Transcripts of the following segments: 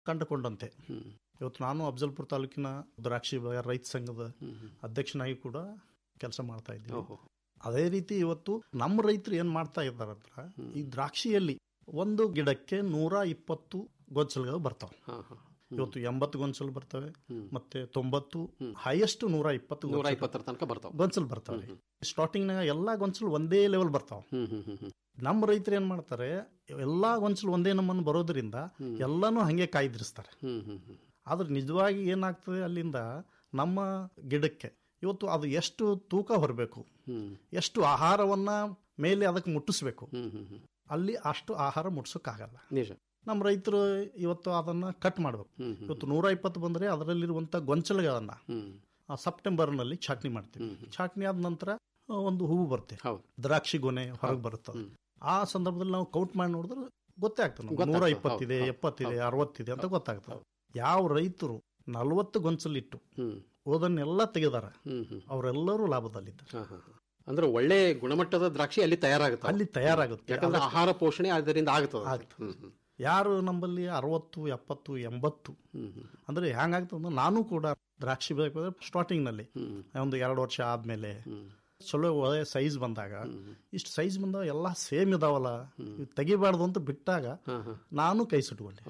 ಕಂಡುಕೊಂಡಂತೆ ಇವತ್ತು ನಾನು ಅಫಜಲ್ಪುರ ತಾಲೂಕಿನ ದ್ರಾಕ್ಷಿ ಬೆಳೆಗಾರ ರೈತ ಸಂಘದ ಅಧ್ಯಕ್ಷನಾಗಿ ಕೂಡ ಕೆಲಸ ಮಾಡ್ತಾ ಇದ್ದೀನಿ ಅದೇ ರೀತಿ ಇವತ್ತು ನಮ್ಮ ರೈತರು ಏನ್ ಮಾಡ್ತಾ ಇದ್ದಾರೆ ಅಂದ್ರೆ ಈ ದ್ರಾಕ್ಷಿಯಲ್ಲಿ ಒಂದು ಗಿಡಕ್ಕೆ ನೂರ ಇಪ್ಪತ್ತು ಗೊಂಚಲುಗಳು ಬರ್ತಾವೆ ಇವತ್ತು ಎಂಬತ್ತು ಗೊಂಚಲು ಬರ್ತವೆ ಮತ್ತೆ ತೊಂಬತ್ತು ಹೈಯೆಸ್ಟ್ ನೂರ ಇಪ್ಪತ್ತು ನೂರ ಗೊಂಚಲು- ಇಪ್ಪತ್ತರ ತನಕ ಬರ್ತಾವ ಗೊಂಚಲು ಬರ್ತವೆ ಸ್ಟಾರ್ಟಿಂಗ್ ನಾಗ ಎಲ್ಲಾ ಗೊಂಚಲು ಒಂದೇ ಲೆವೆಲ್ ಬರ್ತಾವ ನಮ್ಮ ರೈತರು ಏನ್ ಮಾಡ್ತಾರೆ ಎಲ್ಲಾ ಗೊಂಚಲು ಒಂದೇ ನಮ್ಮನ್ನು ಬರೋದ್ರಿಂದ ಎಲ್ಲಾನು ಹಂಗೆ ಕಾಯ್ದಿರಿಸ್ತಾರೆ ಆದ್ರೆ ನಿಜವಾಗಿ ಏನಾಗ್ತದೆ ಅಲ್ಲಿಂದ ನಮ್ಮ ಗಿಡಕ್ಕೆ ಇವತ್ತು ಅದು ಎಷ್ಟು ತೂಕ ಹೊರಬೇಕು ಎಷ್ಟು ಆಹಾರವನ್ನ ಮೇಲೆ ಅದಕ್ಕೆ ಮುಟ್ಟಿಸ್ಬೇಕು ಅಲ್ಲಿ ಅಷ್ಟು ಆಹಾರ ಮುಟ್ಸೋಕ್ಕಾಗಲ್ಲ ನಿಜ ನಮ್ಮ ರೈತರು ಇವತ್ತು ಅದನ್ನ ಕಟ್ ಮಾಡ್ಬೇಕು ಇವತ್ತು ನೂರ ಇಪ್ಪತ್ತು ಬಂದ್ರೆ ಅದರಲ್ಲಿರುವಂತ ಗೊಂಚಲುಗಳನ್ನ ಆ ಸೆಪ್ಟೆಂಬರ್ನಲ್ಲಿ ಚಾಟ್ನಿ ಮಾಡ್ತೀವಿ ಚಾಟ್ನಿ ಆದ ನಂತರ ಆ, ಒಂದು ಹೂವು ಬರುತ್ತೆ ದ್ರಾಕ್ಷಿ ಗೊನೆ ಹೊರಗೆ ಬರುತ್ತದೆ ಆ ಸಂದರ್ಭದಲ್ಲಿ ನಾವು ಕೌಂಟ್ ಮಾಡಿ ನೋಡಿದ್ರೆ ಗೊತ್ತೇ ಆಗ್ತದೆ ನಮ್ಗೆ. ಗೊತ್ತಾಗ್ತದೆ, ನೂರ ಹೌದು, ಇಪ್ಪತ್ತಿದೆ ಹೌದು, ಎಪ್ಪತ್ತಿದೆ ಹೌದು. ಅರವತ್ತಿದೆ ಅಂತ ಗೊತ್ತಾಗ್ತದೆ ಯಾವ ರೈತರು ನಲವತ್ತು ಗೊಂಚಲಿಟ್ಟು ಓದನ್ನೆಲ್ಲ ತೆಗೆದಾರ ಅವರೆಲ್ಲರೂ ಲಾಭದಲ್ಲಿದ್ದಾರೆ ಅಂದ್ರೆ ಒಳ್ಳೆ ಗುಣಮಟ್ಟದ ದ್ರಾಕ್ಷಿ ಅಲ್ಲಿ ತಯಾರಾಗುತ್ತೆ ಅಲ್ಲಿ ತಯಾರಾಗುತ್ತೆ ಯಾಕಂದ್ರೆ ಅದಕ್ಕೆ- ಆಹಾರ ಪೋಷಣೆ ಅದರಿಂದ ಆಗುತ್ತದೆ ಆಗ್ತದೆ. ಯಾರು ನಮ್ಮಲ್ಲಿ ಅರವತ್ತು ಎಪ್ಪತ್ತು ಎಂಬತ್ತು ಅಂದ್ರೆ ಹೆಂಗಾಗ್ತದೆ ಅಂದ್ರೆ ನಾನು ಕೂಡ ದ್ರಾಕ್ಷಿ ಬೇಕಾದ್ರೆ ಸ್ಟಾರ್ಟಿಂಗ್ ನಲ್ಲಿ ಒಂದು ಎರಡು ವರ್ಷ ಆದ್ಮೇಲೆ ಚಲೋ ಒಳ್ಳೆ ಸೈಜ್ ಬಂದಾಗ ಇಷ್ಟು ಸೈಜ್ ಬಂದಾಗ ಎಲ್ಲ ಸೇಮ್ ಇದಾವಲ್ಲ ಇವ್ ತೆಗಿಬಾರ್ದು ಅಂತ ಬಿಟ್ಟಾಗ ನಾನು ಕೈ ಸುಟ್ಕೊಂಡೆ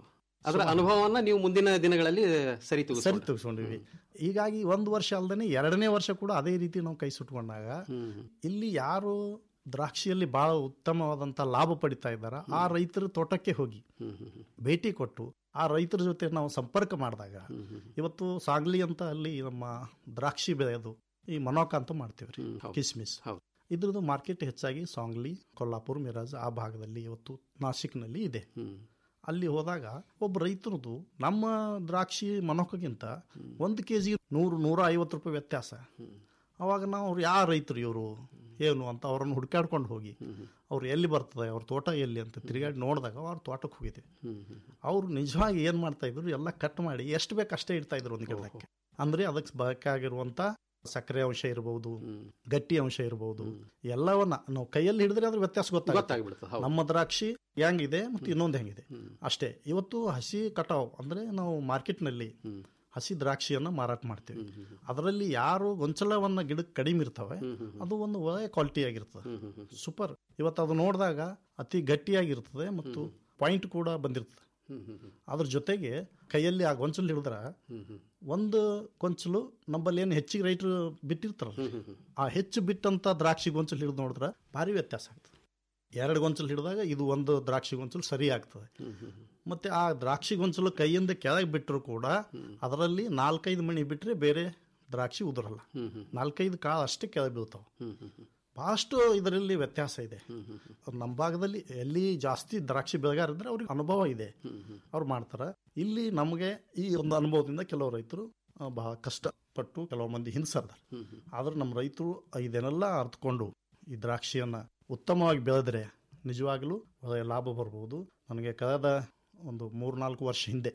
ಅದರ ಅನುಭವವನ್ನ ನೀವು ಮುಂದಿನ ದಿನಗಳಲ್ಲಿ ಸರಿ ಸರಿ ತೆಗೆಸ್ಕೊಂಡಿವಿ ಹೀಗಾಗಿ ಒಂದು ವರ್ಷ ಅಲ್ದೇನೆ ಎರಡನೇ ವರ್ಷ ಕೂಡ ಅದೇ ರೀತಿ ನಾವು ಕೈ ಸುಟ್ಕೊಂಡಾಗ ಇಲ್ಲಿ ಯಾರು ದ್ರಾಕ್ಷಿಯಲ್ಲಿ ಬಹಳ ಉತ್ತಮವಾದಂತ ಲಾಭ ಪಡಿತಾ ಇದ್ದಾರ ಆ ರೈತರ ತೋಟಕ್ಕೆ ಹೋಗಿ ಭೇಟಿ ಕೊಟ್ಟು ಆ ರೈತರ ಜೊತೆ ನಾವು ಸಂಪರ್ಕ ಮಾಡಿದಾಗ ಇವತ್ತು ಸಾಗ್ಲಿ ಅಂತ ಅಲ್ಲಿ ನಮ್ಮ ದ್ರಾಕ್ಷಿ ಬೆಳೆಯೋದು ಈ ಮನೋಕ ಅಂತ ಮಾಡ್ತೀವಿ ರೀ ಕಿಸ್ಮಿಸ್ ಇದ್ರದ್ದು ಮಾರ್ಕೆಟ್ ಹೆಚ್ಚಾಗಿ ಸಾಂಗ್ಲಿ ಕೊಲ್ಲಾಪುರ್ ಮಿರಾಜ್ ಆ ಭಾಗದಲ್ಲಿ ಇವತ್ತು ನಾಸಿಕ್ನಲ್ಲಿ ಇದೆ ಅಲ್ಲಿ ಹೋದಾಗ ಒಬ್ಬ ರೈತರದು ನಮ್ಮ ದ್ರಾಕ್ಷಿ ಮನೋಕಗಿಂತ ಒಂದು ಕೆ ಜಿ ನೂರು ನೂರ ಐವತ್ತು ರೂಪಾಯಿ ವ್ಯತ್ಯಾಸ ಅವಾಗ ನಾವು ಅವ್ರು ಯಾವ ರೈತರು ಇವರು ಏನು ಅಂತ ಅವ್ರನ್ನ ಹುಡ್ಕಾಡ್ಕೊಂಡು ಹೋಗಿ ಅವ್ರು ಎಲ್ಲಿ ಬರ್ತದೆ ಅವ್ರ ತೋಟ ಎಲ್ಲಿ ಅಂತ ತಿರುಗಾಡಿ ನೋಡಿದಾಗ ಅವ್ರ ತೋಟಕ್ಕೆ ಹೋಗಿದ್ವಿ ಅವ್ರು ನಿಜವಾಗಿ ಏನ್ ಮಾಡ್ತಾ ಇದ್ರು ಎಲ್ಲ ಕಟ್ ಮಾಡಿ ಎಷ್ಟು ಬೇಕು ಅಷ್ಟೇ ಇಡ್ತಾ ಇದ್ರು ಒಂದು ಗಿಡಕ್ಕೆ ಅಂದ್ರೆ ಅದಕ್ಕೆ ಬೇಕಾಗಿರುವಂತ ಸಕ್ಕರೆ ಅಂಶ ಇರಬಹುದು ಗಟ್ಟಿ ಅಂಶ ಇರಬಹುದು ಎಲ್ಲವನ್ನ ನಾವು ಕೈಯಲ್ಲಿ ಹಿಡಿದ್ರೆ ಅದ್ರ ವ್ಯತ್ಯಾಸ ಗೊತ್ತಾಗ್ಬಿಡುತ್ತೆ, ಗೊತ್ತಾಗುತ್ತೆ ಹೌದು. ನಮ್ಮ ದ್ರಾಕ್ಷಿ ಹೆಂಗಿದೆ ಮತ್ತು ಇನ್ನೊಂದು ಹೆಂಗಿದೆ ಅಷ್ಟೇ ಇವತ್ತು ಹಸಿ ಕಟಾವ್ ಅಂದ್ರೆ ನಾವು ಮಾರ್ಕೆಟ್ನಲ್ಲಿ ಹಸಿ ದ್ರಾಕ್ಷಿಯನ್ನ ಮಾರಾಟ ಮಾಡ್ತೀವಿ ಅದರಲ್ಲಿ ಯಾರು ಗೊಂಚಲವನ್ನ ಗಿಡಕ್ಕೆ ಕಡಿಮೆ ಇರ್ತವೆ ಅದು ಒಂದು ಒಳ್ಳೆಯ ಕ್ವಾಲಿಟಿ ಆಗಿರ್ತದೆ ಸೂಪರ್ ಇವತ್ತು ಅದು ನೋಡಿದಾಗ ಅತಿ ಗಟ್ಟಿಯಾಗಿರ್ತದೆ ಮತ್ತು ಪಾಯಿಂಟ್ ಕೂಡ ಬಂದಿರ್ತದೆ ಅದ್ರ ಜೊತೆಗೆ ಕೈಯಲ್ಲಿ ಆ ಗೊಂಚಲು ಹಿಡಿದ್ರ ಒಂದು ಗೊಂಚಲು ನಮ್ಮಲ್ಲಿ ಏನು ಹೆಚ್ಚಿಗೆ ರೈತರು ಬಿಟ್ಟಿರ್ತಾರಲ್ಲ ಆ ಹೆಚ್ಚು ಬಿಟ್ಟಂತ ದ್ರಾಕ್ಷಿ ಗೊಂಚಲು ಹಿಡಿದು ನೋಡಿದ್ರೆ ಭಾರಿ ವ್ಯತ್ಯಾಸ ಆಗ್ತದೆ ಎರಡು ಗೊಂಚಲು ಹಿಡಿದಾಗ ಇದು ಒಂದು ದ್ರಾಕ್ಷಿ ಗೊಂಚಲು ಸರಿ ಆಗ್ತದೆ ಮತ್ತೆ ಆ ದ್ರಾಕ್ಷಿ ಗೊಂಚಲು ಕೈಯಿಂದ ಕೆಳಗೆ ಬಿಟ್ಟರು ಕೂಡ ಅದರಲ್ಲಿ ನಾಲ್ಕೈದು ಮಣಿ ಬಿಟ್ರೆ ಬೇರೆ ದ್ರಾಕ್ಷಿ ಉದುರಲ್ಲ ನಾಲ್ಕೈದು ಕಾಳು ಅಷ್ಟೇ ಕೆಳಗೆ ಬೀಳ್ತಾವ ಬಹಳಷ್ಟು ಇದರಲ್ಲಿ ವ್ಯತ್ಯಾಸ ಇದೆ ನಮ್ಮ ಭಾಗದಲ್ಲಿ ಎಲ್ಲಿ ಜಾಸ್ತಿ ದ್ರಾಕ್ಷಿ ಬೆಳೆಗಾರ ಇದ್ರೆ ಅವ್ರಿಗೆ ಅನುಭವ ಇದೆ ಅವ್ರು ಮಾಡ್ತಾರ ಇಲ್ಲಿ ನಮಗೆ ಈ ಒಂದು ಅನುಭವದಿಂದ ಕೆಲವು ರೈತರು ಆ, ಬಹಳ ಕಷ್ಟಪಟ್ಟು ಕೆಲವು ಮಂದಿ ಹಿಂಸರ್ದಾರ ಆದ್ರೆ ನಮ್ಮ ರೈತರು ಇದನ್ನೆಲ್ಲ ಅರ್ಥಕೊಂಡು ಈ ದ್ರಾಕ್ಷಿಯನ್ನ ಉತ್ತಮವಾಗಿ ಬೆಳೆದ್ರೆ ನಿಜವಾಗ್ಲೂ ಒಳ್ಳೆಯ ಲಾಭ ಬರ್ಬೋದು ನನಗೆ ಕಳೆದ ಒಂದು ಮೂರ್ನಾಲ್ಕು ವರ್ಷ ಹಿಂದೆ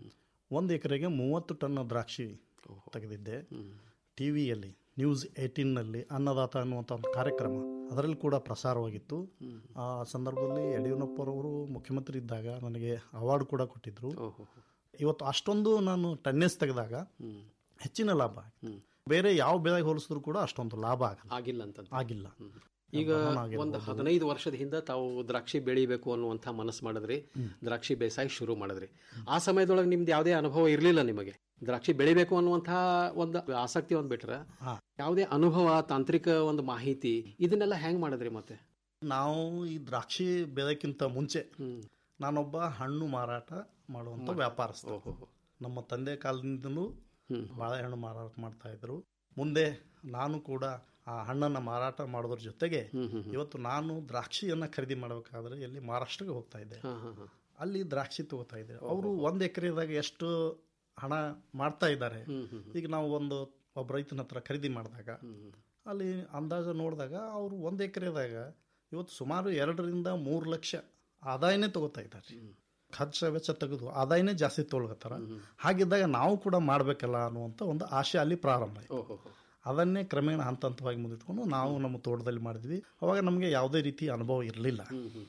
ಒಂದು ಎಕರೆಗೆ ಮೂವತ್ತು ಟನ್ ದ್ರಾಕ್ಷಿ ತೆಗೆದಿದ್ದೆ ಟಿವಿಯಲ್ಲಿ ನ್ಯೂಸ್ ಏಟೀನ್ನಲ್ಲಿ ಅನ್ನದಾತ ಅನ್ನುವಂಥ ಒಂದು ಕಾರ್ಯಕ್ರಮ ಅದರಲ್ಲಿ ಕೂಡ ಪ್ರಸಾರವಾಗಿತ್ತು ಆ ಸಂದರ್ಭದಲ್ಲಿ ಯಡಿಯೂರಪ್ಪರವರು ಮುಖ್ಯಮಂತ್ರಿ ಇದ್ದಾಗ ನನಗೆ ಅವಾರ್ಡ್ ಕೂಡ ಕೊಟ್ಟಿದ್ರು ಇವತ್ತು ಅಷ್ಟೊಂದು ನಾನು ಟನ್ನೆಸ್ ತೆಗೆದಾಗ ಹೆಚ್ಚಿನ ಲಾಭ ಆಯ್ತು. ಬೇರೆ ಯಾವ ಬೆಳೆಗೆ ಹೋಲಿಸಿದ್ರು ಕೂಡ ಅಷ್ಟೊಂದು ಲಾಭ ಆಗಲ್ಲ ಆಗಿಲ್ಲ ಅಂತ ಆಗಿಲ್ಲ ಈಗ ಬಹಳ ಆಗಿರ್ಬೋದು. ಒಂದು ಹದಿನೈದು ವರ್ಷದ ಹಿಂದೆ ತಾವು ದ್ರಾಕ್ಷಿ ಬೆಳಿಬೇಕು ಅನ್ನುವಂಥ ಮನಸ್ಸು ಮಾಡಿದ್ರಿ ದ್ರಾಕ್ಷಿ ಬೇಸಾಯ ಶುರು ಮಾಡಿದ್ರಿ ಆ ಸಮಯದೊಳಗೆ ನಿಮ್ದು ಯಾವುದೇ ಅನುಭವ ಇರಲಿಲ್ಲ ನಿಮಗೆ ದ್ರಾಕ್ಷಿ ಬೆಳಿಬೇಕು ಅನ್ನುವಂಥ ಒಂದು ಆಸಕ್ತಿ ಒಂದ್ ಬಿಟ್ರೆ ಯಾವುದೇ ಅನುಭವ ತಾಂತ್ರಿಕ ಒಂದು ಮಾಹಿತಿ ಇದನ್ನೆಲ್ಲ ಹೆಂಗ್ ಮಾಡಿದ್ರಿ ಮತ್ತೆ ನಾವು ಈ ದ್ರಾಕ್ಷಿ ಬೆಳೆಕ್ಕಿಂತ ಮುಂಚೆ ನಾನೊಬ್ಬ ಹಣ್ಣು ಮಾರಾಟ ಮಾಡುವಂತ ವ್ಯಾಪಾರಸ್ಥ ನಮ್ಮ ತಂದೆ ಕಾಲದಿಂದಲೂ ಬಾಳೆಹಣ್ಣು ಮಾರಾಟ ಮಾಡ್ತಾ ಇದ್ರು ಮುಂದೆ ನಾನು ಕೂಡ ಆ ಹಣ್ಣನ್ನ ಮಾರಾಟ ಮಾಡೋದ್ರ ಜೊತೆಗೆ ಇವತ್ತು ನಾನು ದ್ರಾಕ್ಷಿಯನ್ನ ಖರೀದಿ ಮಾಡಬೇಕಾದ್ರೆ ಎಲ್ಲಿ ಮಹಾರಾಷ್ಟ್ರಕ್ಕೆ ಹೋಗ್ತಾ ಇದ್ದೆ ಅಲ್ಲಿ ದ್ರಾಕ್ಷಿ ತಗೋತಾ ಇದ್ದೆ ಅವರು ಒಂದ್ ಎಕರೆದಾಗ ಎಷ್ಟು ಹಣ ಮಾಡ್ತಾ ಇದ್ದಾರೆ ಈಗ ನಾವು ಒಂದು ಒಬ್ಬ ರೈತನ ಹತ್ರ ಖರೀದಿ ಮಾಡಿದಾಗ ಅಲ್ಲಿ ಅಂದಾಜು ನೋಡಿದಾಗ ಅವರು ಒಂದು ಎಕರೆದಾಗ ಇವತ್ತು ಸುಮಾರು ಎರಡರಿಂದ ಮೂರು ಲಕ್ಷ ಆದಾಯನೇ ತಗೋತಾ ಇದ್ದಾರೆ ಖರ್ಚು ವೆಚ್ಚ ತೆಗೆದು ಆದಾಯನೇ ಜಾಸ್ತಿ ತೊಗೊಳಕತ್ತಾರ ಹಾಗಿದ್ದಾಗ ನಾವು ಕೂಡ ಮಾಡ್ಬೇಕಲ್ಲ ಅನ್ನುವಂಥ ಒಂದು ಆಶೆ ಅಲ್ಲಿ ಪ್ರಾರಂಭ ಆಯ್ತು ಅದನ್ನೇ ಕ್ರಮೇಣ ಹಂತ ಹಂತವಾಗಿ ಮುಂದಿಟ್ಕೊಂಡು ನಾವು ನಮ್ಮ ತೋಟದಲ್ಲಿ ಮಾಡಿದ್ವಿ ಅವಾಗ ನಮಗೆ ಯಾವುದೇ ರೀತಿ ಅನುಭವ ಇರಲಿಲ್ಲ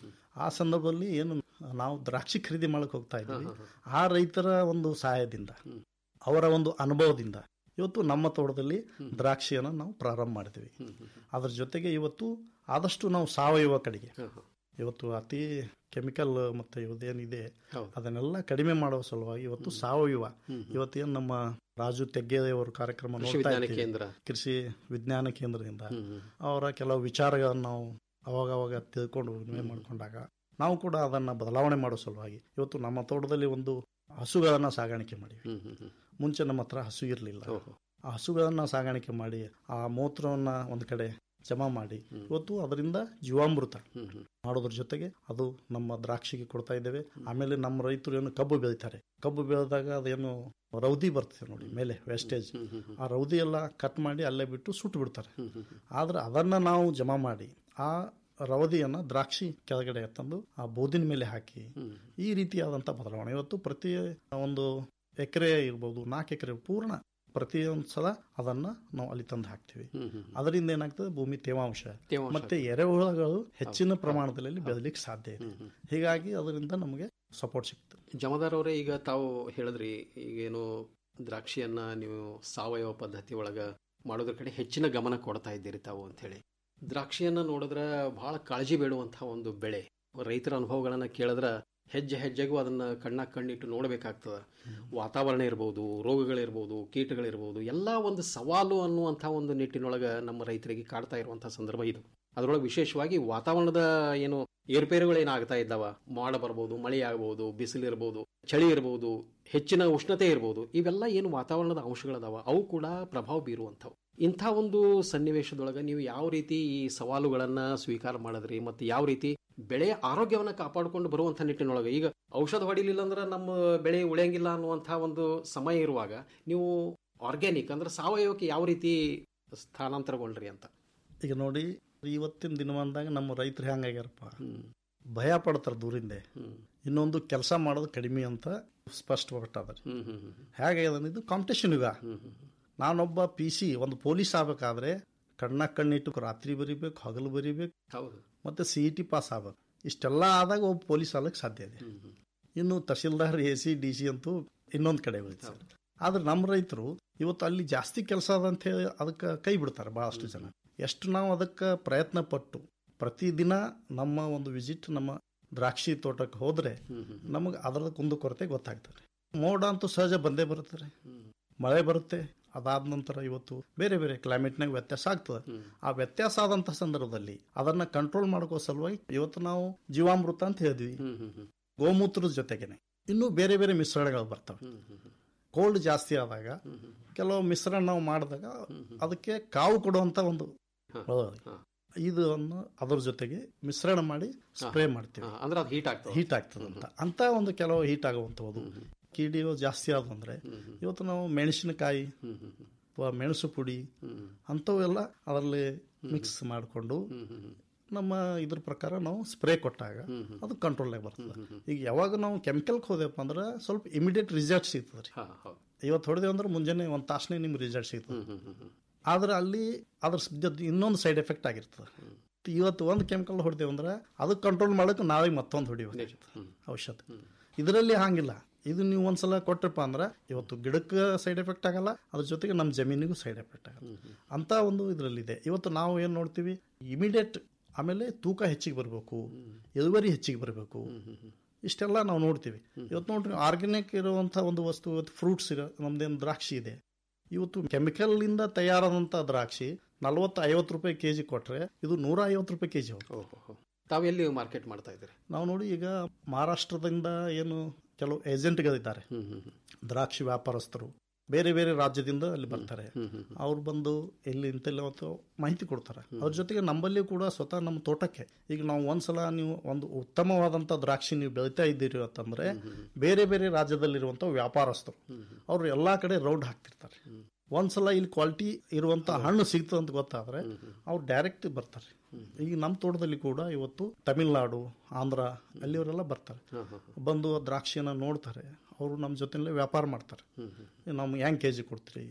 ಆ ಸಂದರ್ಭದಲ್ಲಿ ಏನು ನಾವು ದ್ರಾಕ್ಷಿ ಖರೀದಿ ಮಾಡಕ್ಕೆ ಹೋಗ್ತಾ ಇದ್ವಿ ಆ ರೈತರ ಒಂದು ಸಹಾಯದಿಂದ ಅವರ ಒಂದು ಅನುಭವದಿಂದ ಇವತ್ತು ನಮ್ಮ ತೋಟದಲ್ಲಿ ದ್ರಾಕ್ಷಿಯನ್ನು ನಾವು ಪ್ರಾರಂಭ ಮಾಡಿದ್ವಿ ಅದ್ರ ಜೊತೆಗೆ ಇವತ್ತು ಆದಷ್ಟು ನಾವು ಸಾವಯವ ಕಡೆಗೆ ಇವತ್ತು ಅತಿ ಕೆಮಿಕಲ್ ಮತ್ತು ಇದೇನಿದೆ ಹೌದು. ಅದನ್ನೆಲ್ಲ ಕಡಿಮೆ ಮಾಡುವ ಸಲುವಾಗಿ ಇವತ್ತು ಸಾವಯವ ಇವತ್ತೇನು ನಮ್ಮ ರಾಜು ತೆಗ್ಗೆಯವರು ಕಾರ್ಯಕ್ರಮ ಕೃಷಿ ನೋಡ್ತಾ ವಿಜ್ಞಾನ ಇರ್ತೀವಿ. ಕೇಂದ್ರ ಕೃಷಿ ವಿಜ್ಞಾನ ಕೇಂದ್ರದಿಂದ ಹ್ಮ್, ಹ್ಮ್. ಅವರ ಕೆಲವು ವಿಚಾರಗಳನ್ನು ನಾವು ಅವಾಗ ಅವಾಗ ತಿಳ್ಕೊಂಡು ವಿನಿಮಯ ಮಾಡಿಕೊಂಡಾಗ ನಾವು ಕೂಡ ಅದನ್ನು ಬದಲಾವಣೆ ಮಾಡೋ ಸಲುವಾಗಿ ಇವತ್ತು ನಮ್ಮ ತೋಟದಲ್ಲಿ ಒಂದು ಹಸುಗಳನ್ನು ಸಾಗಾಣಿಕೆ ಮಾಡಿವಿ ಹ್ಮ್, ಹ್ಮ್, ಹ್ಮ್. ಮುಂಚೆ ನಮ್ಮ ಹತ್ರ ಹಸು ಇರಲಿಲ್ಲ ಓಹೋ. ಆ ಹಸುಗಳನ್ನು ಸಾಗಾಣಿಕೆ ಮಾಡಿ ಆ ಮೂತ್ರವನ್ನು ಒಂದು ಕಡೆ ಜಮಾ ಮಾಡಿ ಇವತ್ತು ಅದರಿಂದ ಜೀವಾಮೃತ ಹ್ಮ್, ಹ್ಮ್. ಮಾಡೋದ್ರ ಜೊತೆಗೆ ಅದು ನಮ್ಮ ದ್ರಾಕ್ಷಿಗೆ ಕೊಡ್ತಾ ಇದ್ದೇವೆ ಆಮೇಲೆ ನಮ್ಮ ರೈತರು ಏನು ಕಬ್ಬು ಬೆಳಿತಾರೆ ಕಬ್ಬು ಬೆಳೆದಾಗ ಅದೇನು ರೌದಿ ಬರ್ತದೆ ನೋಡಿ ಮೇಲೆ ವೇಸ್ಟೇಜ್ ಹ್ಮ್, ಹ್ಮ್, ಹ್ಮ್. ಆ ರೌದಿ ಎಲ್ಲ ಕಟ್ ಮಾಡಿ ಅಲ್ಲೇ ಬಿಟ್ಟು ಸುಟ್ಟು ಬಿಡ್ತಾರೆ ಹ್ಮ್, ಹ್ಮ್, ಹ್ಮ್. ಆದ್ರೆ ಅದನ್ನ ನಾವು ಜಮಾ ಮಾಡಿ ಆ ರವದಿಯನ್ನ ದ್ರಾಕ್ಷಿ ಕೆಳಗಡೆ ತಂದು ಆ ಬೋದಿನ ಮೇಲೆ ಹಾಕಿ ಹ್ಮ್. ಈ ರೀತಿಯಾದಂಥ ಬದಲಾವಣೆ ಇವತ್ತು ಪ್ರತಿ ಒಂದು ಎಕರೆ ಇರ್ಬೋದು ನಾಲ್ಕು ಎಕರೆ ಪೂರ್ಣ ಪ್ರತಿಯೊಂದು ಸಲ ಅದನ್ನ ನಾವು ಅಲ್ಲಿ ತಂದು ಹಾಕ್ತೀವಿ ಹ್ಮ್, ಹ್ಮ್. ಅದರಿಂದ ಏನಾಗ್ತದೆ ಭೂಮಿ ತೇವಾಂಶ ತೇವಾಂಶ. ಮತ್ತೆ ಎರೆಹುಳಗಳು ಹೆಚ್ಚಿನ ಪ್ರಮಾಣದಲ್ಲಿ ಬೆಳಲಿಕ್ಕೆ ಸಾಧ್ಯ ಇದೆ ಹ್ಮ್, ಹ್ಮ್. ಹೀಗಾಗಿ ಅದರಿಂದ ನಮಗೆ ಸಪೋರ್ಟ್ ಸಿಗ್ತದೆ ಜಮದಾರ್ ಅವರೇ ಈಗ ತಾವು ಹೇಳಿದ್ರಿ ಈಗೇನು ದ್ರಾಕ್ಷಿಯನ್ನ ನೀವು ಸಾವಯವ ಪದ್ಧತಿ ಒಳಗ ಮಾಡೋದ್ರ ಕಡೆ ಹೆಚ್ಚಿನ ಗಮನ ಕೊಡ್ತಾ ಇದ್ದೀರಿ ತಾವು ಅಂತ ಹೇಳಿ ದ್ರಾಕ್ಷಿಯನ್ನ ನೋಡಿದ್ರೆ ಬಹಳ ಕಾಳಜಿ ಬೇಡುವಂತಹ ಒಂದು ಬೆಳೆ ರೈತರ ಅನುಭವಗಳನ್ನ ಕೇಳಿದ್ರ ಹೆಜ್ಜೆ ಹೆಜ್ಜೆಗೂ ಅದನ್ನ ಕಣ್ಣಾಗ ಕಣ್ಣಿಟ್ಟು ನೋಡಬೇಕಾಗ್ತದ ವಾತಾವರಣ ಇರ್ಬೋದು ರೋಗಗಳಿರ್ಬೋದು ಕೀಟಗಳಿರ್ಬೋದು ಎಲ್ಲ ಒಂದು ಸವಾಲು ಅನ್ನುವಂಥ ಒಂದು ನಿಟ್ಟಿನೊಳಗ ನಮ್ಮ ರೈತರಿಗೆ ಕಾಡ್ತಾ ಇರುವಂತಹ ಸಂದರ್ಭ ಇದು ಅದರೊಳಗೆ ವಿಶೇಷವಾಗಿ ವಾತಾವರಣದ ಏನು ಏರ್ಪೇರುಗಳೇನಾಗ್ತಾ ಇದ್ದಾವ ಮಾಡ ಬರ್ಬೋದು ಮಳೆ ಆಗ್ಬೋದು ಬಿಸಿಲು ಇರ್ಬೋದು ಚಳಿ ಇರ್ಬೋದು ಹೆಚ್ಚಿನ ಉಷ್ಣತೆ ಇರ್ಬೋದು ಇವೆಲ್ಲ ಏನು ವಾತಾವರಣದ ಅಂಶಗಳದಾವ ಅವು ಕೂಡ ಪ್ರಭಾವ ಬೀರುವಂಥವು ಇಂಥ ಒಂದು ಸನ್ನಿವೇಶದೊಳಗೆ ನೀವು ಯಾವ ರೀತಿ ಈ ಸವಾಲುಗಳನ್ನ ಸ್ವೀಕಾರ ಮಾಡಿದ್ರಿ ಮತ್ತು ಯಾವ ರೀತಿ ಬೆಳೆಯ ಆರೋಗ್ಯವನ್ನ ಕಾಪಾಡಿಕೊಂಡು ಬರುವಂಥ ನಿಟ್ಟಿನೊಳಗೆ ಈಗ ಔಷಧ ಹೊಡಿಲಿಲ್ಲ ಅಂದ್ರೆ ನಮ್ಮ ಬೆಳೆ ಉಳಿಯಂಗಿಲ್ಲ ಅನ್ನುವಂಥ ಒಂದು ಸಮಯ ಇರುವಾಗ ನೀವು ಆರ್ಗ್ಯಾನಿಕ್ ಅಂದ್ರೆ ಸಾವಯವಕ್ಕೆ ಯಾವ ರೀತಿ ಸ್ಥಾನಾಂತರಗೊಂಡ್ರಿ ಅಂತ ಈಗ ನೋಡಿ ಇವತ್ತಿನ ದಿನಮಾನದಾಗ ನಮ್ಮ ರೈತರು ಹೆಂಗಾಗ್ಯಾರಪ್ಪ ಹ್ಮ್ ಭಯ ಪಡ್ತಾರೆ ದೂರಿಂದ ಹ್ಮ್ ಇನ್ನೊಂದು ಕೆಲಸ ಮಾಡೋದು ಕಡಿಮೆ ಅಂತ ಸ್ಪಷ್ಟಪಟ್ಟದ್ರಿ ಹ್ಮ್ ಹ್ಮ್ ಹ್ಮ್ ಹೇಗೆ ಇದು ಕಾಂಪಿಟೇಷನ್ ಯುಗ ಹ್ಮ್ ಹ್ಮ್ ನಾನೊಬ್ಬ ಪಿ ಸಿ ಒಂದು ಪೊಲೀಸ್ ಆಗ್ಬೇಕಾದ್ರೆ ಕಣ್ಣ ಕಣ್ಣಿಟ್ಟು ರಾತ್ರಿ ಬರಿಬೇಕು ಹಗಲು ಬರಿಬೇಕು ಹೌದು ಮತ್ತೆ ಸಿ ಇ ಟಿ ಪಾಸ್ ಆಗ್ಬೇಕು ಇಷ್ಟೆಲ್ಲ ಆದಾಗ ಒಬ್ಬ ಪೊಲೀಸ್ ಆಗಕ್ಕೆ ಸಾಧ್ಯ ಇದೆ ಹ್ಮ್ ಹ್ಮ್ ಇನ್ನು tehsildar A C D C ಅಂತೂ ಇನ್ನೊಂದು ಕಡೆ ಹೋಯ್ತು ಸರ್ ಆದ್ರೆ ನಮ್ಮ ರೈತರು ಇವತ್ತು ಅಲ್ಲಿ ಜಾಸ್ತಿ ಕೆಲಸ ಅದ ಅಂತ ಹೇಳಿ ಅದಕ್ಕೆ ಕೈ ಬಿಡ್ತಾರೆ ಭಾಳಷ್ಟು ಜನ ಎಷ್ಟು ನಾವು ಅದಕ್ಕೆ ಪ್ರಯತ್ನ ಪಟ್ಟು ಪ್ರತಿದಿನ ನಮ್ಮ ಒಂದು ವಿಸಿಟ್ ನಮ್ಮ ದ್ರಾಕ್ಷಿ ತೋಟಕ್ಕೆ ಹೋದ್ರೆ ಹ್ಮ್ ಹ್ಮ್ ನಮಗೆ ಅದರ ಕುಂದು ಕೊರತೆ ಗೊತ್ತಾಗ್ತದೆ ಮೋಡ ಅಂತೂ ಸಹಜ ಬಂದೇ ಬರುತ್ತೆ ರೀ. ಹ್ಮ್ ಮಳೆ ಬರುತ್ತೆ ಅದಾದ ನಂತರ ಇವತ್ತು ಬೇರೆ ಬೇರೆ ಕ್ಲೈಮೇಟ್ನಾಗ ವ್ಯತ್ಯಾಸ ಆಗ್ತದೆ ಹ್ಮ್. ಆ ವ್ಯತ್ಯಾಸ ಆದಂಥ ಸಂದರ್ಭದಲ್ಲಿ ಅದನ್ನ ಕಂಟ್ರೋಲ್ ಮಾಡ್ಕೋ ಸಲುವಾಗಿ ಇವತ್ತು ನಾವು ಜೀವಾಮೃತ ಅಂತ ಹೇಳಿದ್ವಿ ಹ್ಮ್ ಹ್ಮ್ ಹ್ಮ್ ಗೋಮೂತ್ರದ ಜೊತೆಗೇನೆ ಇನ್ನೂ ಬೇರೆ ಬೇರೆ ಮಿಶ್ರಣಗಳು ಬರ್ತವೆ ಹ್ಮ್ ಹ್ಮ್ ಹ್ಮ್ ಕೋಲ್ಡ್ ಜಾಸ್ತಿ ಆದಾಗ ಹ್ಮ್ ಹ್ಮ್ ಕೆಲವು ಮಿಶ್ರಣ ನಾವು ಮಾಡಿದಾಗ ಹ್ಮ್ ಹ್ಮ್. ಅದಕ್ಕೆ ಕಾವು ಕೊಡುವಂತ ಒಂದು ಹಾ, ಬರ್ತದೆ. ಹಾ. ಇದನ್ನು ಅದ್ರ ಜೊತೆಗೆ ಮಿಶ್ರಣ ಮಾಡಿ ಸ್ಪ್ರೇ ಮಾಡ್ತೀವಿ ಹಾ, ಅಂದ್ರೆ ಅದು ಹೀಟ್ ಆಗ್ತದೆ ಹೀಟ್ ಆಗ್ತದೆ ಅಂತ ಅಂತ ಒಂದು ಕೆಲವು ಹೀಟ್ ಆಗುವಂಥದ್ದು ಕಿಡಿಯೋ ಜಾಸ್ತಿ ಆದಂದ್ರೆ ಇವತ್ತು ನಾವು ಮೆಣಸಿನಕಾಯಿ ಹ್ಮ್ ಹ್ಮ್ ಹ್ಮ್ ಅಥವಾ ಮೆಣಸು ಪುಡಿ ಹ್ಮ್ ಅಂಥವೆಲ್ಲ ಅದರಲ್ಲಿ ಮಿಕ್ಸ್ ಮಾಡಿಕೊಂಡು ಹ್ಮ್ ಹ್ಮ್ ಹ್ಮ್ ನಮ್ಮ ಇದ್ರ ಪ್ರಕಾರ ನಾವು ಸ್ಪ್ರೇ ಕೊಟ್ಟಾಗ ಹ್ಮ್ ಹ್ಮ್. ಅದು ಕಂಟ್ರೋಲ್ನಾಗ ಬರ್ತದೆ ಈಗ ಯಾವಾಗ ನಾವು ಕೆಮಿಕಲ್ಗೆ ಹೋದೆಪ್ಪ ಅಂದ್ರೆ ಸ್ವಲ್ಪ ಇಮಿಡಿಯೇಟ್ ರಿಸಲ್ಟ್ ಸಿಗ್ತದೆ ರೀ ಹಾ ಹೌದು ಇವತ್ತು ಹೊಡೆದೇವು ಅಂದ್ರೆ ಮುಂಜಾನೆ ಒಂದು ತಾಸನೇ ನಿಮ್ಗೆ ರಿಸಲ್ಟ್ ಸಿಗ್ತದೆ ಹ್ಮ್ ಹ್ಮ್ ಹ್ಮ್ ಹ್ಮ್ ಆದ್ರೆ ಅಲ್ಲಿ ಅದ್ರ ಜೊತೆ ಇನ್ನೊಂದು ಸೈಡ್ ಎಫೆಕ್ಟ್ ಆಗಿರ್ತದೆ ಇವತ್ತು ಒಂದು ಕೆಮಿಕಲ್ ಹೊಡೆದೇವು ಅಂದ್ರೆ ಅದಕ್ಕೆ ಕಂಟ್ರೋಲ್ ಮಾಡೋಕೆ ನಾಳೆ ಮತ್ತೊಂದು ಹೊಡಿಬೇಕು ಹ್ಮ್ ಔಷಧ ಇದರಲ್ಲಿ ಹಾಗಿಲ್ಲ ಇದು ನೀವು ಒಂದ್ಸಲ ಕೊಟ್ರಪ್ಪ ಅಂದ್ರೆ ಇವತ್ತು ಗಿಡಕ್ಕೆ ಸೈಡ್ ಎಫೆಕ್ಟ್ ಆಗಲ್ಲ ಅದ್ರ ಜೊತೆಗೆ ನಮ್ಮ ಜಮೀನಿಗೂ ಸೈಡ್ ಎಫೆಕ್ಟ್ ಆಗಲ್ಲ ಅಂತ ಒಂದು ಇದರಲ್ಲಿದೆ ಇವತ್ತು ನಾವು ಏನು ನೋಡ್ತೀವಿ ಇಮಿಡಿಯೇಟ್ ಆಮೇಲೆ ತೂಕ ಹೆಚ್ಚಿಗೆ ಬರಬೇಕು ಇಳುವರಿ ಹೆಚ್ಚಿಗೆ ಬರಬೇಕು ಇಷ್ಟೆಲ್ಲ ನಾವು ನೋಡ್ತೀವಿ ಇವತ್ತು ನೋಡ್ರಿ ಆರ್ಗ್ಯಾನಿಕ್ ಇರುವಂಥ ಒಂದು ವಸ್ತು ಇವತ್ತು ಫ್ರೂಟ್ಸ್ ಇರೋ ನಮ್ದೇನು ದ್ರಾಕ್ಷಿ ಇದೆ ಇವತ್ತು ಕೆಮಿಕಲ್ ಇಂದ ತಯಾರಾದಂಥ ದ್ರಾಕ್ಷಿ ನಲ್ವತ್ತು ಐವತ್ತು ರೂಪಾಯಿ ಕೆ ಜಿ ಕೊಟ್ರೆ ಇದು ನೂರ ಐವತ್ತು ರೂಪಾಯಿ ಕೆ ಜಿ ಹೋಗುತ್ತೆ ಓಹೋ ಹೋ. ತಾವು ಎಲ್ಲಿ ಮಾರ್ಕೆಟ್ ಮಾಡ್ತಾ ಇದ್ದೀರಿ ನಾವು ನೋಡಿ ಈಗ ಮಹಾರಾಷ್ಟ್ರದಿಂದ ಏನು ಕೆಲವು ಏಜೆಂಟ್ಗಳಿದ್ದಾರೆ ಹ್ಮ್ ಹ್ಮ್ ಹ್ಮ್ ದ್ರಾಕ್ಷಿ ವ್ಯಾಪಾರಸ್ಥರು ಬೇರೆ ಬೇರೆ ರಾಜ್ಯದಿಂದ ಅಲ್ಲಿ ಬರ್ತಾರೆ ಹ್ಮ್ ಹ್ಮ್ ಅವ್ರು ಬಂದು ಎಲ್ಲಿ ಇಂತೆಲ್ಲ ಮತ್ತು ಮಾಹಿತಿ ಕೊಡ್ತಾರೆ ಅದ್ರ ಜೊತೆಗೆ ನಮ್ಮಲ್ಲಿ ಕೂಡ ಸ್ವತಃ ನಮ್ಮ ತೋಟಕ್ಕೆ ಈಗ ನಾವು ಒಂದ್ಸಲ ನೀವು ಒಂದು ಉತ್ತಮವಾದಂಥ ದ್ರಾಕ್ಷಿ ನೀವು ಬೆಳಿತಾ ಇದ್ದೀರಿ ಅಂತಂದ್ರೆ ಬೇರೆ ಬೇರೆ ರಾಜ್ಯದಲ್ಲಿರುವಂಥ ವ್ಯಾಪಾರಸ್ಥರು ಅವರು ಎಲ್ಲಾ ಕಡೆ ರೌಂಡ್ ಹಾಕ್ತಿರ್ತಾರೆ ಒಂದ್ಸಲ ಇಲ್ಲಿ ಕ್ವಾಲಿಟಿ ಇರುವಂತ ಹಣ್ಣು ಸಿಗ್ತದೆ ಅಂತ ಗೊತ್ತಾದ್ರೆ ಅವ್ರು ಡೈರೆಕ್ಟ್ ಬರ್ತಾರೆ ಈಗ ನಮ್ಮ ತೋಟದಲ್ಲಿ ಕೂಡ ಇವತ್ತು ತಮಿಳ್ನಾಡು ಆಂಧ್ರ ಅಲ್ಲಿಯವರೆಲ್ಲ ಬರ್ತಾರೆ ಹಾ ಹಾ ಬಂದು ಆ ದ್ರಾಕ್ಷಿಯನ್ನ ನೋಡ್ತಾರೆ ಅವರು ನಮ್ಮ ಜೊತೆಲೇ ವ್ಯಾಪಾರ ಮಾಡ್ತಾರೆ ಹ್ಮ್ ಹ್ಮ್ ನಮ್ಗೆ ಹೆಂಗೆ ಕೆ ಜಿ ಕೊಡ್ತೀರಿ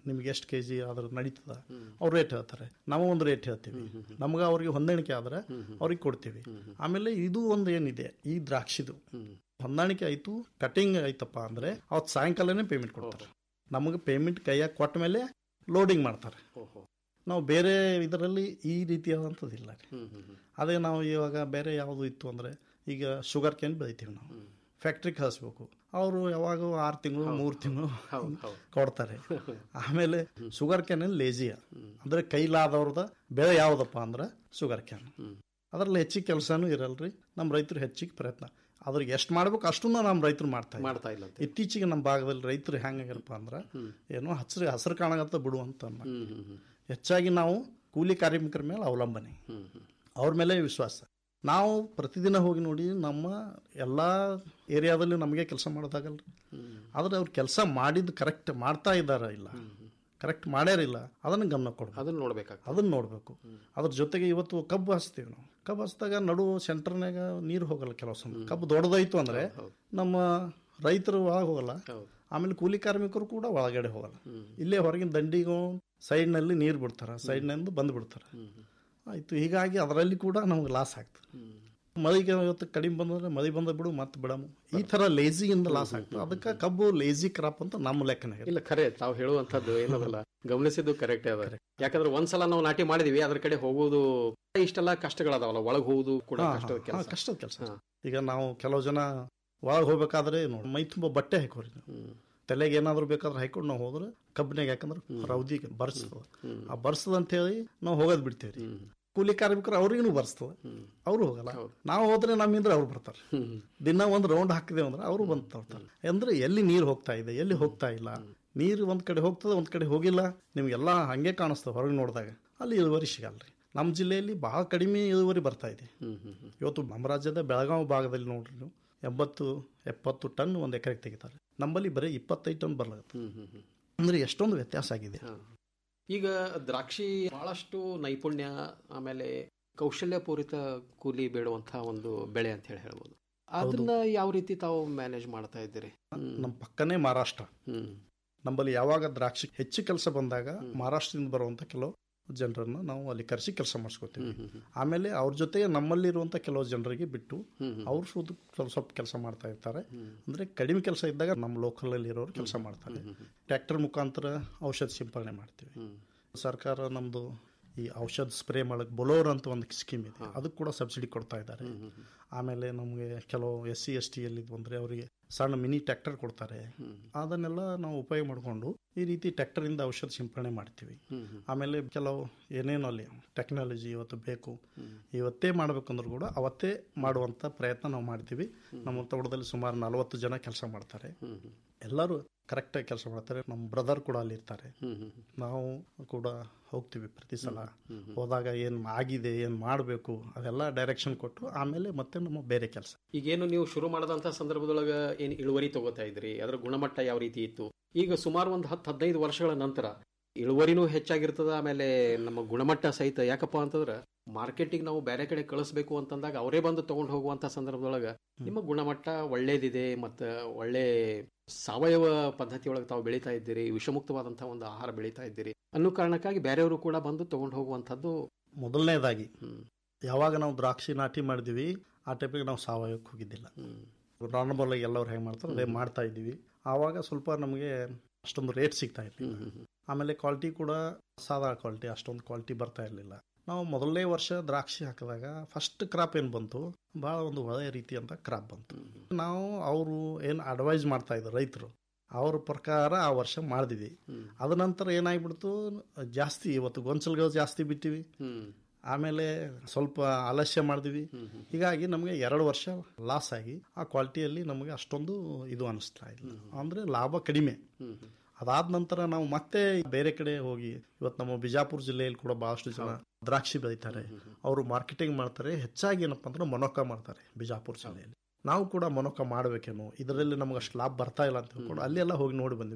ನಿಮ್ಗೆ ಎಷ್ಟು ಕೆ ಜಿ ಆದ್ರೆ ನಡೀತದ ಅವ್ರು ರೇಟ್ ಹೇಳ್ತಾರೆ ನಾವು ಒಂದು ರೇಟ್ ಹೇಳ್ತೀವಿ ನಮ್ಗೆ ಅವ್ರಿಗೆ ಹೊಂದಾಣಿಕೆ ಆದ್ರೆ ಅವ್ರಿಗೆ ಕೊಡ್ತೀವಿ ಆಮೇಲೆ ಇದು ಒಂದು ಏನಿದೆ ಈ ದ್ರಾಕ್ಷಿದು ಹೊಂದಾಣಿಕೆ ಆಯ್ತು ಕಟಿಂಗ್ ಆಯ್ತಪ್ಪ ಅಂದ್ರೆ ಅವತ್ತು ಸಾಯಂಕಾಲನೇ ಪೇಮೆಂಟ್ ಕೊಡ್ತಾರೆ ನಮಗೆ ಪೇಮೆಂಟ್ ಕೈಯಾಗ ಕೊಟ್ಟ ಮೇಲೆ ಲೋಡಿಂಗ್ ಮಾಡ್ತಾರೆ ಓಹೋ ನಾವು ಬೇರೆ ಇದರಲ್ಲಿ ಈ ರೀತಿಯಾದಂಥದ್ದಿಲ್ಲ ರೀ ಹ್ಮ್ ಹ್ಮ್ ಹ್ಮ್ ಅದೇ ನಾವು ಇವಾಗ ಬೇರೆ ಯಾವುದು ಇತ್ತು ಅಂದರೆ ಈಗ ಶುಗರ್ ಕೇನ್ ಬೆಳಿತೀವಿ ನಾವು ಫ್ಯಾಕ್ಟ್ರಿಗೆ ಕಳಿಸ್ಬೇಕು ಅವರು ಯಾವಾಗ ಆರು ತಿಂಗಳು ಮೂರು ತಿಂಗಳು ಹೌದು ಹೌದು ಕೊಡ್ತಾರೆ ಆಮೇಲೆ ಶುಗರ್ ಕ್ಯಾನಲ್ಲಿ ಲೇಜಿಯ ಅಂದ್ರೆ ಕೈಲಾದವ್ರದ ಬೆಳೆ ಯಾವುದಪ್ಪ ಅಂದ್ರೆ ಶುಗರ್ ಕ್ಯಾನ್ ಅದರಲ್ಲಿ ಹೆಚ್ಚಿಗೆ ಕೆಲಸನೂ ಇರಲ್ರಿ ನಮ್ಮ ರೈತರು ಹೆಚ್ಚಿಗೆ ಪ್ರಯತ್ನ ಅದ್ರಿಗೆ ಎಷ್ಟು ಮಾಡ್ಬೇಕು ಅಷ್ಟನ್ನು ನಮ್ಮ ರೈತರು ಮಾಡ್ತಾ ಇದ್ದಾರೆ. ಮಾಡ್ತಾ ಇಲ್ಲ ಅಂತ ಇತ್ತೀಚೆಗೆ ನಮ್ಮ ಭಾಗದಲ್ಲಿ ರೈತರು ಹೆಂಗಾಗಿರಪ್ಪ ಅಂದ್ರೆ ಏನೋ ಹಸಿರು ಹಸಿರು ಕಾಣಗತ್ತ ಬಿಡು ಅಂತ ಅನ್ನ. ಹ್ಮ್ ಹ್ಮ್ ಹ್ಮ್ ಹೆಚ್ಚಾಗಿ ನಾವು ಕೂಲಿ ಕಾರ್ಮಿಕರ ಮೇಲೆ ಅವಲಂಬನೆ ಹ್ಮ್ ಹ್ಮ್ ಅವ್ರ ಮೇಲೆ ವಿಶ್ವಾಸ ನಾವು ಪ್ರತಿದಿನ ಹೋಗಿ ನೋಡಿ ನಮ್ಮ ಎಲ್ಲ ಏರಿಯಾದಲ್ಲಿ ನಮಗೆ ಕೆಲಸ ಮಾಡೋದಾಗಲ್ಲ ಆದ್ರೆ ಅವ್ರು ಕೆಲಸ ಮಾಡಿದ್ದು ಕರೆಕ್ಟ್ ಮಾಡ್ತಾ ಇದ್ದಾರ ಇಲ್ಲ ಕರೆಕ್ಟ್ ಮಾಡ್ಯಾರಿಲ್ಲ ಅದನ್ನು ಗಮನ ಕೊಡ್ಬೇಕು ಅದನ್ನ ನೋಡ್ಬೇಕಾಗ್ತದೆ ಅದನ್ನ ನೋಡಬೇಕು ಅದ್ರ ಜೊತೆಗೆ ಇವತ್ತು ಕಬ್ಬು ಹಚ್ತೀವಿ ನಾವು ಕಬ್ಬು ಹಚ್ಚಿದಾಗ ನಡು ಸೆಂಟರ್ನಾಗ ನೀರು ಹೋಗಲ್ಲ ಕೆಲವು ಸಮ ಕಬ್ಬು ದೊಡ್ಡದಾಯ್ತು ಅಂದ್ರೆ ನಮ್ಮ ರೈತರು ಒಳಗೆ ಹೋಗಲ್ಲ ಹೌದು ಆಮೇಲೆ ಕೂಲಿ ಕಾರ್ಮಿಕರು ಕೂಡ ಒಳಗಡೆ ಹೋಗಲ್ಲ ಇಲ್ಲೇ ಹೊರಗಿನ ದಂಡಿಗೂ ಸೈಡ್ನಲ್ಲಿ ನೀರು ಬಿಡ್ತಾರೆ ಸೈಡ್ನಿಂದ ಬಂದು ಬಿಡ್ತಾರೆ ಆಯ್ತು ಹೀಗಾಗಿ ಅದರಲ್ಲಿ ಕೂಡ ನಮ್ಗೆ ಲಾಸ್ ಆಗ್ತದೆ ಮಳೆಗೆ ಇವತ್ತು ಕಡಿಮೆ ಬಂದ್ರೆ ಮಳೆ ಬಂದ ಬಿಡು ಮತ್ತೆ ಬಿಡಮು ಈ ತರ ಲೇಜಿಯಿಂದ ಲಾಸ್ ಆಗ್ತದೆ ಅದಕ್ಕೆ ಕಬ್ಬು ಲೇಜಿ ಕ್ರಾಪ್ ಅಂತ ನಮ್ಮ ಲೆಕ್ಕನಾಗ ಇಲ್ಲ ಖರೆ ತಾವು ಹೇಳುವಂತದ್ದು ಏನದಲ್ಲ ಗಮನಿಸಿದ್ದು ಕರೆಕ್ಟ್ ಅದ ಯಾಕಂದ್ರೆ ಒಂದ್ಸಲ ನಾವು ನಾಟಿ ಮಾಡಿದೀವಿ ಅದ್ರ ಕಡೆ ಹೋಗುವುದು ಇಷ್ಟೆಲ್ಲ ಕಷ್ಟಗಳದಾವಲ್ಲ ಒಳಗ್ ಹೋಗುದು ಕೂಡ ಕಷ್ಟದ ಕೆಲಸ ಕಷ್ಟದ ಕೆಲಸ ಈಗ ನಾವು ಕೆಲವು ಜನ ಒಳಗೆ ಹೋಗ್ಬೇಕಾದ್ರೆ ನೋಡಿ ಮೈ ತುಂಬ ಬಟ್ಟೆ ಹಾಕೋರಿ ನಾವು ತಲೆಗೆ ಏನಾದ್ರು ಬೇಕಾದ್ರೆ ಹಾಕೊಂಡು ನಾವು ಹೋದ್ರೆ ಕಬ್ಬಿನಾಗ ಯಾಕಂದ್ರೆ ರೌದಿ ಬರ್ಸ್ತದ ಆ ಬರ್ಸ್ತದ ಅಂತ ಹೇಳಿ ನಾವು ಹೋಗೋದ್ ಬಿಡ್ತೇವ್ರಿ ಕೂಲಿ ಕಾರ್ಮಿಕರು ಅವ್ರಿಗೂ ಬರ್ತದ ಅವ್ರು ಹೋಗಲ್ಲ ನಾವು ಹೋದ್ರೆ ನಮ್ಮಿಂದ ಅವ್ರು ಬರ್ತಾರೆ ದಿನ ಒಂದು ರೌಂಡ್ ಹಾಕಿದೇವು ಅಂದ್ರೆ ಅವರು ಬಂದು ತರ್ತಾರೆ ಅಂದ್ರೆ ಎಲ್ಲಿ ನೀರು ಹೋಗ್ತಾ ಇದೆ ಎಲ್ಲಿ ಹೋಗ್ತಾ ಇಲ್ಲ ನೀರು ಒಂದ್ ಕಡೆ ಹೋಗ್ತದೆ ಒಂದ್ ಕಡೆ ಹೋಗಿಲ್ಲ ನಿಮ್ಗೆಲ್ಲ ಹಂಗೆ ಕಾಣಿಸ್ತದೆ ಹೊರಗೆ ನೋಡಿದಾಗ ಅಲ್ಲಿ ಇಳುವರಿ ಸಿಗಲ್ರಿ ನಮ್ಮ ಜಿಲ್ಲೆಯಲ್ಲಿ ಬಹಳ ಕಡಿಮೆ ಇಳುವರಿ ಬರ್ತಾ ಇದೆ ಇವತ್ತು ನಮ್ಮ ರಾಜ್ಯದ ಬೆಳಗಾವಿ ಭಾಗದಲ್ಲಿ ನೋಡ್ರಿ ನೀವು ಎಂಬತ್ತು ಎಪ್ಪತ್ತು ಟನ್ ಒಂದು ಎಕರೆಗೆ ತೆಗಿತಾರೆ ನಮ್ಮಲ್ಲಿ ಬರೀ ಇಪ್ಪತ್ತೈದು ಟನ್ ಬರ್ಲಾಗತ್ತೆ ಅಂದ್ರೆ ಎಷ್ಟೊಂದು ವ್ಯತ್ಯಾಸ ಆಗಿದೆ ಈಗ ದ್ರಾಕ್ಷಿ ಬಹಳಷ್ಟು ನೈಪುಣ್ಯ ಆಮೇಲೆ ಕೌಶಲ್ಯಪೂರಿತ ಕೂಲಿ ಬೇಡುವಂತಹ ಒಂದು ಬೆಳೆ ಅಂತ ಹೇಳಿ ಹೇಳ್ಬೋದು ಅದನ್ನ ಯಾವ ರೀತಿ ತಾವು ಮ್ಯಾನೇಜ್ ಮಾಡ್ತಾ ಇದ್ದೀರಿ ನಮ್ಮ ಪಕ್ಕನೇ ಮಹಾರಾಷ್ಟ್ರ ಹ್ಮ್ ನಮ್ಮಲ್ಲಿ ಯಾವಾಗ ದ್ರಾಕ್ಷಿ ಹೆಚ್ಚು ಕೆಲಸ ಬಂದಾಗ ಮಹಾರಾಷ್ಟ್ರದಿಂದ ಬರುವಂತ ಕೆಲವು ಜನರನ್ನ ನಾವು ಅಲ್ಲಿ ಕರೆಸಿ ಕೆಲಸ ಮಾಡಿಸ್ಕೊತೀವಿ ಆಮೇಲೆ ಅವ್ರ ಜೊತೆಗೆ ನಮ್ಮಲ್ಲಿ ಇರುವಂತ ಕೆಲವು ಜನರಿಗೆ ಬಿಟ್ಟು ಅವ್ರು ಶುದ್ಧ ಸ್ವಲ್ಪ ಸ್ವಲ್ಪ ಕೆಲಸ ಮಾಡ್ತಾ ಇರ್ತಾರೆ ಅಂದ್ರೆ ಕಡಿಮೆ ಕೆಲಸ ಇದ್ದಾಗ ನಮ್ಮ ಲೋಕಲ್ ಅಲ್ಲಿ ಇರೋರು ಕೆಲಸ ಮಾಡ್ತಾರೆ ಟ್ರ್ಯಾಕ್ಟರ್ ಮುಖಾಂತರ ಔಷಧ ಸಿಂಪರಣೆ ಮಾಡ್ತೀವಿ ಸರ್ಕಾರ ನಮ್ದು ಈ ಔಷಧ ಸ್ಪ್ರೇ ಮಾಡಕ್ ಬೊಲೋರ್ ಅಂತ ಒಂದು ಸ್ಕೀಮ್ ಇದೆ ಅದಕ್ಕೆ ಕೂಡ ಸಬ್ಸಿಡಿ ಕೊಡ್ತಾ ಇದ್ದಾರೆ ಆಮೇಲೆ ನಮಗೆ ಕೆಲವು ಎಸ್ ಸಿ ಎಸ್ ಟಿ ಎಲ್ಲಿ ಬಂದ್ರೆ ಅವರಿಗೆ ಸಣ್ಣ ಮಿನಿ ಟ್ರ್ಯಾಕ್ಟರ್ ಕೊಡ್ತಾರೆ ಅದನ್ನೆಲ್ಲ ನಾವು ಉಪಯೋಗ ಮಾಡಿಕೊಂಡು ಈ ರೀತಿ ಟ್ರ್ಯಾಕ್ಟರ್ ಇಂದ ಔಷಧ ಸಿಂಪರಣೆ ಮಾಡ್ತೀವಿ ಆಮೇಲೆ ಕೆಲವು ಏನೇನು ಅಲ್ಲಿ ಟೆಕ್ನಾಲಜಿ ಇವತ್ತು ಬೇಕು ಇವತ್ತೇ ಮಾಡ್ಬೇಕಂದ್ರೂ ಕೂಡ ಅವತ್ತೇ ಮಾಡುವಂತ ಪ್ರಯತ್ನ ನಾವು ಮಾಡ್ತೀವಿ ನಮ್ಮ ತೋಟದಲ್ಲಿ ಸುಮಾರು ನಲವತ್ತು ಜನ ಕೆಲಸ ಮಾಡ್ತಾರೆ ಎಲ್ಲರೂ ಕರೆಕ್ಟಾಗಿ ಕೆಲಸ ಮಾಡ್ತಾರೆ ನಮ್ಮ ಬ್ರದರ್ ಕೂಡ ಅಲ್ಲಿ ಇರ್ತಾರೆ ನಾವು ಕೂಡ ಹೋಗ್ತೀವಿ ಪ್ರತಿ ಸಲ ಹೋದಾಗ ಏನ್ ಆಗಿದೆ ಏನ್ ಮಾಡಬೇಕು ಅದೆಲ್ಲ ಡೈರೆಕ್ಷನ್ ಕೊಟ್ಟು ಆಮೇಲೆ ಮತ್ತೆ ನಮ್ಮ ಬೇರೆ ಕೆಲಸ ಈಗೇನು ನೀವು ಶುರು ಮಾಡದಂತ ಸಂದರ್ಭದೊಳಗ ಏನ್ ಇಳುವರಿ ತಗೋತಾ ಇದ್ರಿ ಅದರ ಗುಣಮಟ್ಟ ಯಾವ ರೀತಿ ಇತ್ತು ಈಗ ಸುಮಾರು ಒಂದು ಹತ್ತು ಹದಿನೈದು ವರ್ಷಗಳ ನಂತರ ಇಳುವರಿನೂ ಹೆಚ್ಚಾಗಿರ್ತದ ಆಮೇಲೆ ನಮ್ಮ ಗುಣಮಟ್ಟ ಸಹಿತ ಯಾಕಪ್ಪ ಅಂತಂದ್ರ ಮಾರ್ಕೆಟಿಗೆ ನಾವು ಬೇರೆ ಕಡೆ ಕಳಿಸ್ಬೇಕು ಅಂತಂದಾಗ ಅವರೇ ಬಂದು ತಗೊಂಡು ಹೋಗುವಂತ ಸಂದರ್ಭದೊಳಗ ನಿಮ್ಮ ಗುಣಮಟ್ಟ ಒಳ್ಳೇದಿದೆ ಮತ್ತ ಒಳ್ಳೆ ಸಾವಯವ ಪದ್ಧತಿಯೊಳಗೆ ತಾವು ಬೆಳೀತಾ ಇದ್ದೀರಿ ವಿಷಮುಕ್ತವಾದಂತಹ ಒಂದು ಆಹಾರ ಬೆಳೀತಾ ಇದ್ದೀರಿ ಅನ್ನೋ ಕಾರಣಕ್ಕಾಗಿ ಬೇರೆಯವರು ಕೂಡ ಬಂದು ತಗೊಂಡು ಹೋಗುವಂತದ್ದು ಮೊದಲನೇದಾಗಿ ಯಾವಾಗ ನಾವು ದ್ರಾಕ್ಷಿ ನಾಟಿ ಮಾಡಿದ್ವಿ ಆ ಟೈಪಿಗೆ ನಾವು ಸಾವಯವಕ್ಕೆ ಹೋಗಿದ್ದಿಲ್ಲ ನಾರ್ಮಲ್ ಆಗಿ ಎಲ್ಲರೂ ಹೆಂಗೆ ಮಾಡ್ತಾರೆ ಅದೇ ಮಾಡ್ತಾ ಇದ್ದೀವಿ ಆವಾಗ ಸ್ವಲ್ಪ ನಮಗೆ ಅಷ್ಟೊಂದು ರೇಟ್ ಸಿಗ್ತಾ ಇರಲಿಲ್ಲ ಆಮೇಲೆ ಕ್ವಾಲಿಟಿ ಕೂಡ ಸಾದಾ ಕ್ವಾಲಿಟಿ ಅಷ್ಟೊಂದು ಕ್ವಾಲಿಟಿ ಬರ್ತಾ ಇರಲಿಲ್ಲ ನಾವು ಮೊದಲನೇ ವರ್ಷ ದ್ರಾಕ್ಷಿ ಹಾಕಿದಾಗ ಫಸ್ಟ್ ಕ್ರಾಪ್ ಏನು ಬಂತು ಭಾಳ ಒಂದು ಒಳ್ಳೆಯ ರೀತಿಯಂತ ಕ್ರಾಪ್ ಬಂತು ನಾವು ಅವರು ಏನು ಅಡ್ವೈಸ್ ಮಾಡ್ತಾ ಇದ್ರು ರೈತರು ಅವ್ರ ಪ್ರಕಾರ ಆ ವರ್ಷ ಮಾಡಿದ್ವಿ ಅದ ನಂತರ ಏನಾಗ್ಬಿಡ್ತು ಜಾಸ್ತಿ ಇವತ್ತು ಗೊಂಚಲ್ಗಳು ಜಾಸ್ತಿ ಬಿಟ್ಟಿವಿ ಆಮೇಲೆ ಸ್ವಲ್ಪ ಆಲಸ್ಯ ಮಾಡಿದ್ವಿ ಹೀಗಾಗಿ ನಮಗೆ ಎರಡು ವರ್ಷ ಲಾಸ್ ಆಗಿ ಆ ಕ್ವಾಲಿಟಿಯಲ್ಲಿ ನಮಗೆ ಅಷ್ಟೊಂದು ಇದು ಅನಿಸ್ತಾ ಇಲ್ಲ ಅಂದ್ರೆ ಲಾಭ ಕಡಿಮೆ ಅದಾದ ನಂತರ ನಾವು ಮತ್ತೆ ಬೇರೆ ಕಡೆ ಹೋಗಿ ಇವತ್ತು ನಮ್ಮ ಬಿಜಾಪುರ ಜಿಲ್ಲೆಯಲ್ಲಿ ಕೂಡ ಬಹಳಷ್ಟು ಜನ ದ್ರಾಕ್ಷಿ ಬೆಳೀತಾರೆ ಅವರು ಮಾರ್ಕೆಟಿಂಗ್ ಮಾಡ್ತಾರೆ ಹೆಚ್ಚಾಗಿ ಏನಪ್ಪಾ ಅಂದ್ರೆ ಮೊನೊಕ ಮಾಡ್ತಾರೆ ಬಿಜಾಪುರ ಜಿಲ್ಲೆಯಲ್ಲಿ ನಾವು ಕೂಡ ಮೊನೊಕ ಮಾಡಬೇಕೇನೋ ಇದರಲ್ಲಿ ನಮ್ಗೆ ಅಷ್ಟು ಲಾಭ ಬರ್ತಾ ಇಲ್ಲ ಅಂತ ಹೇಳ್ಕೊಂಡು ಅಲ್ಲಿ ಎಲ್ಲ ಹೋಗಿ ನೋಡಿ ಬಂದ್ವಿ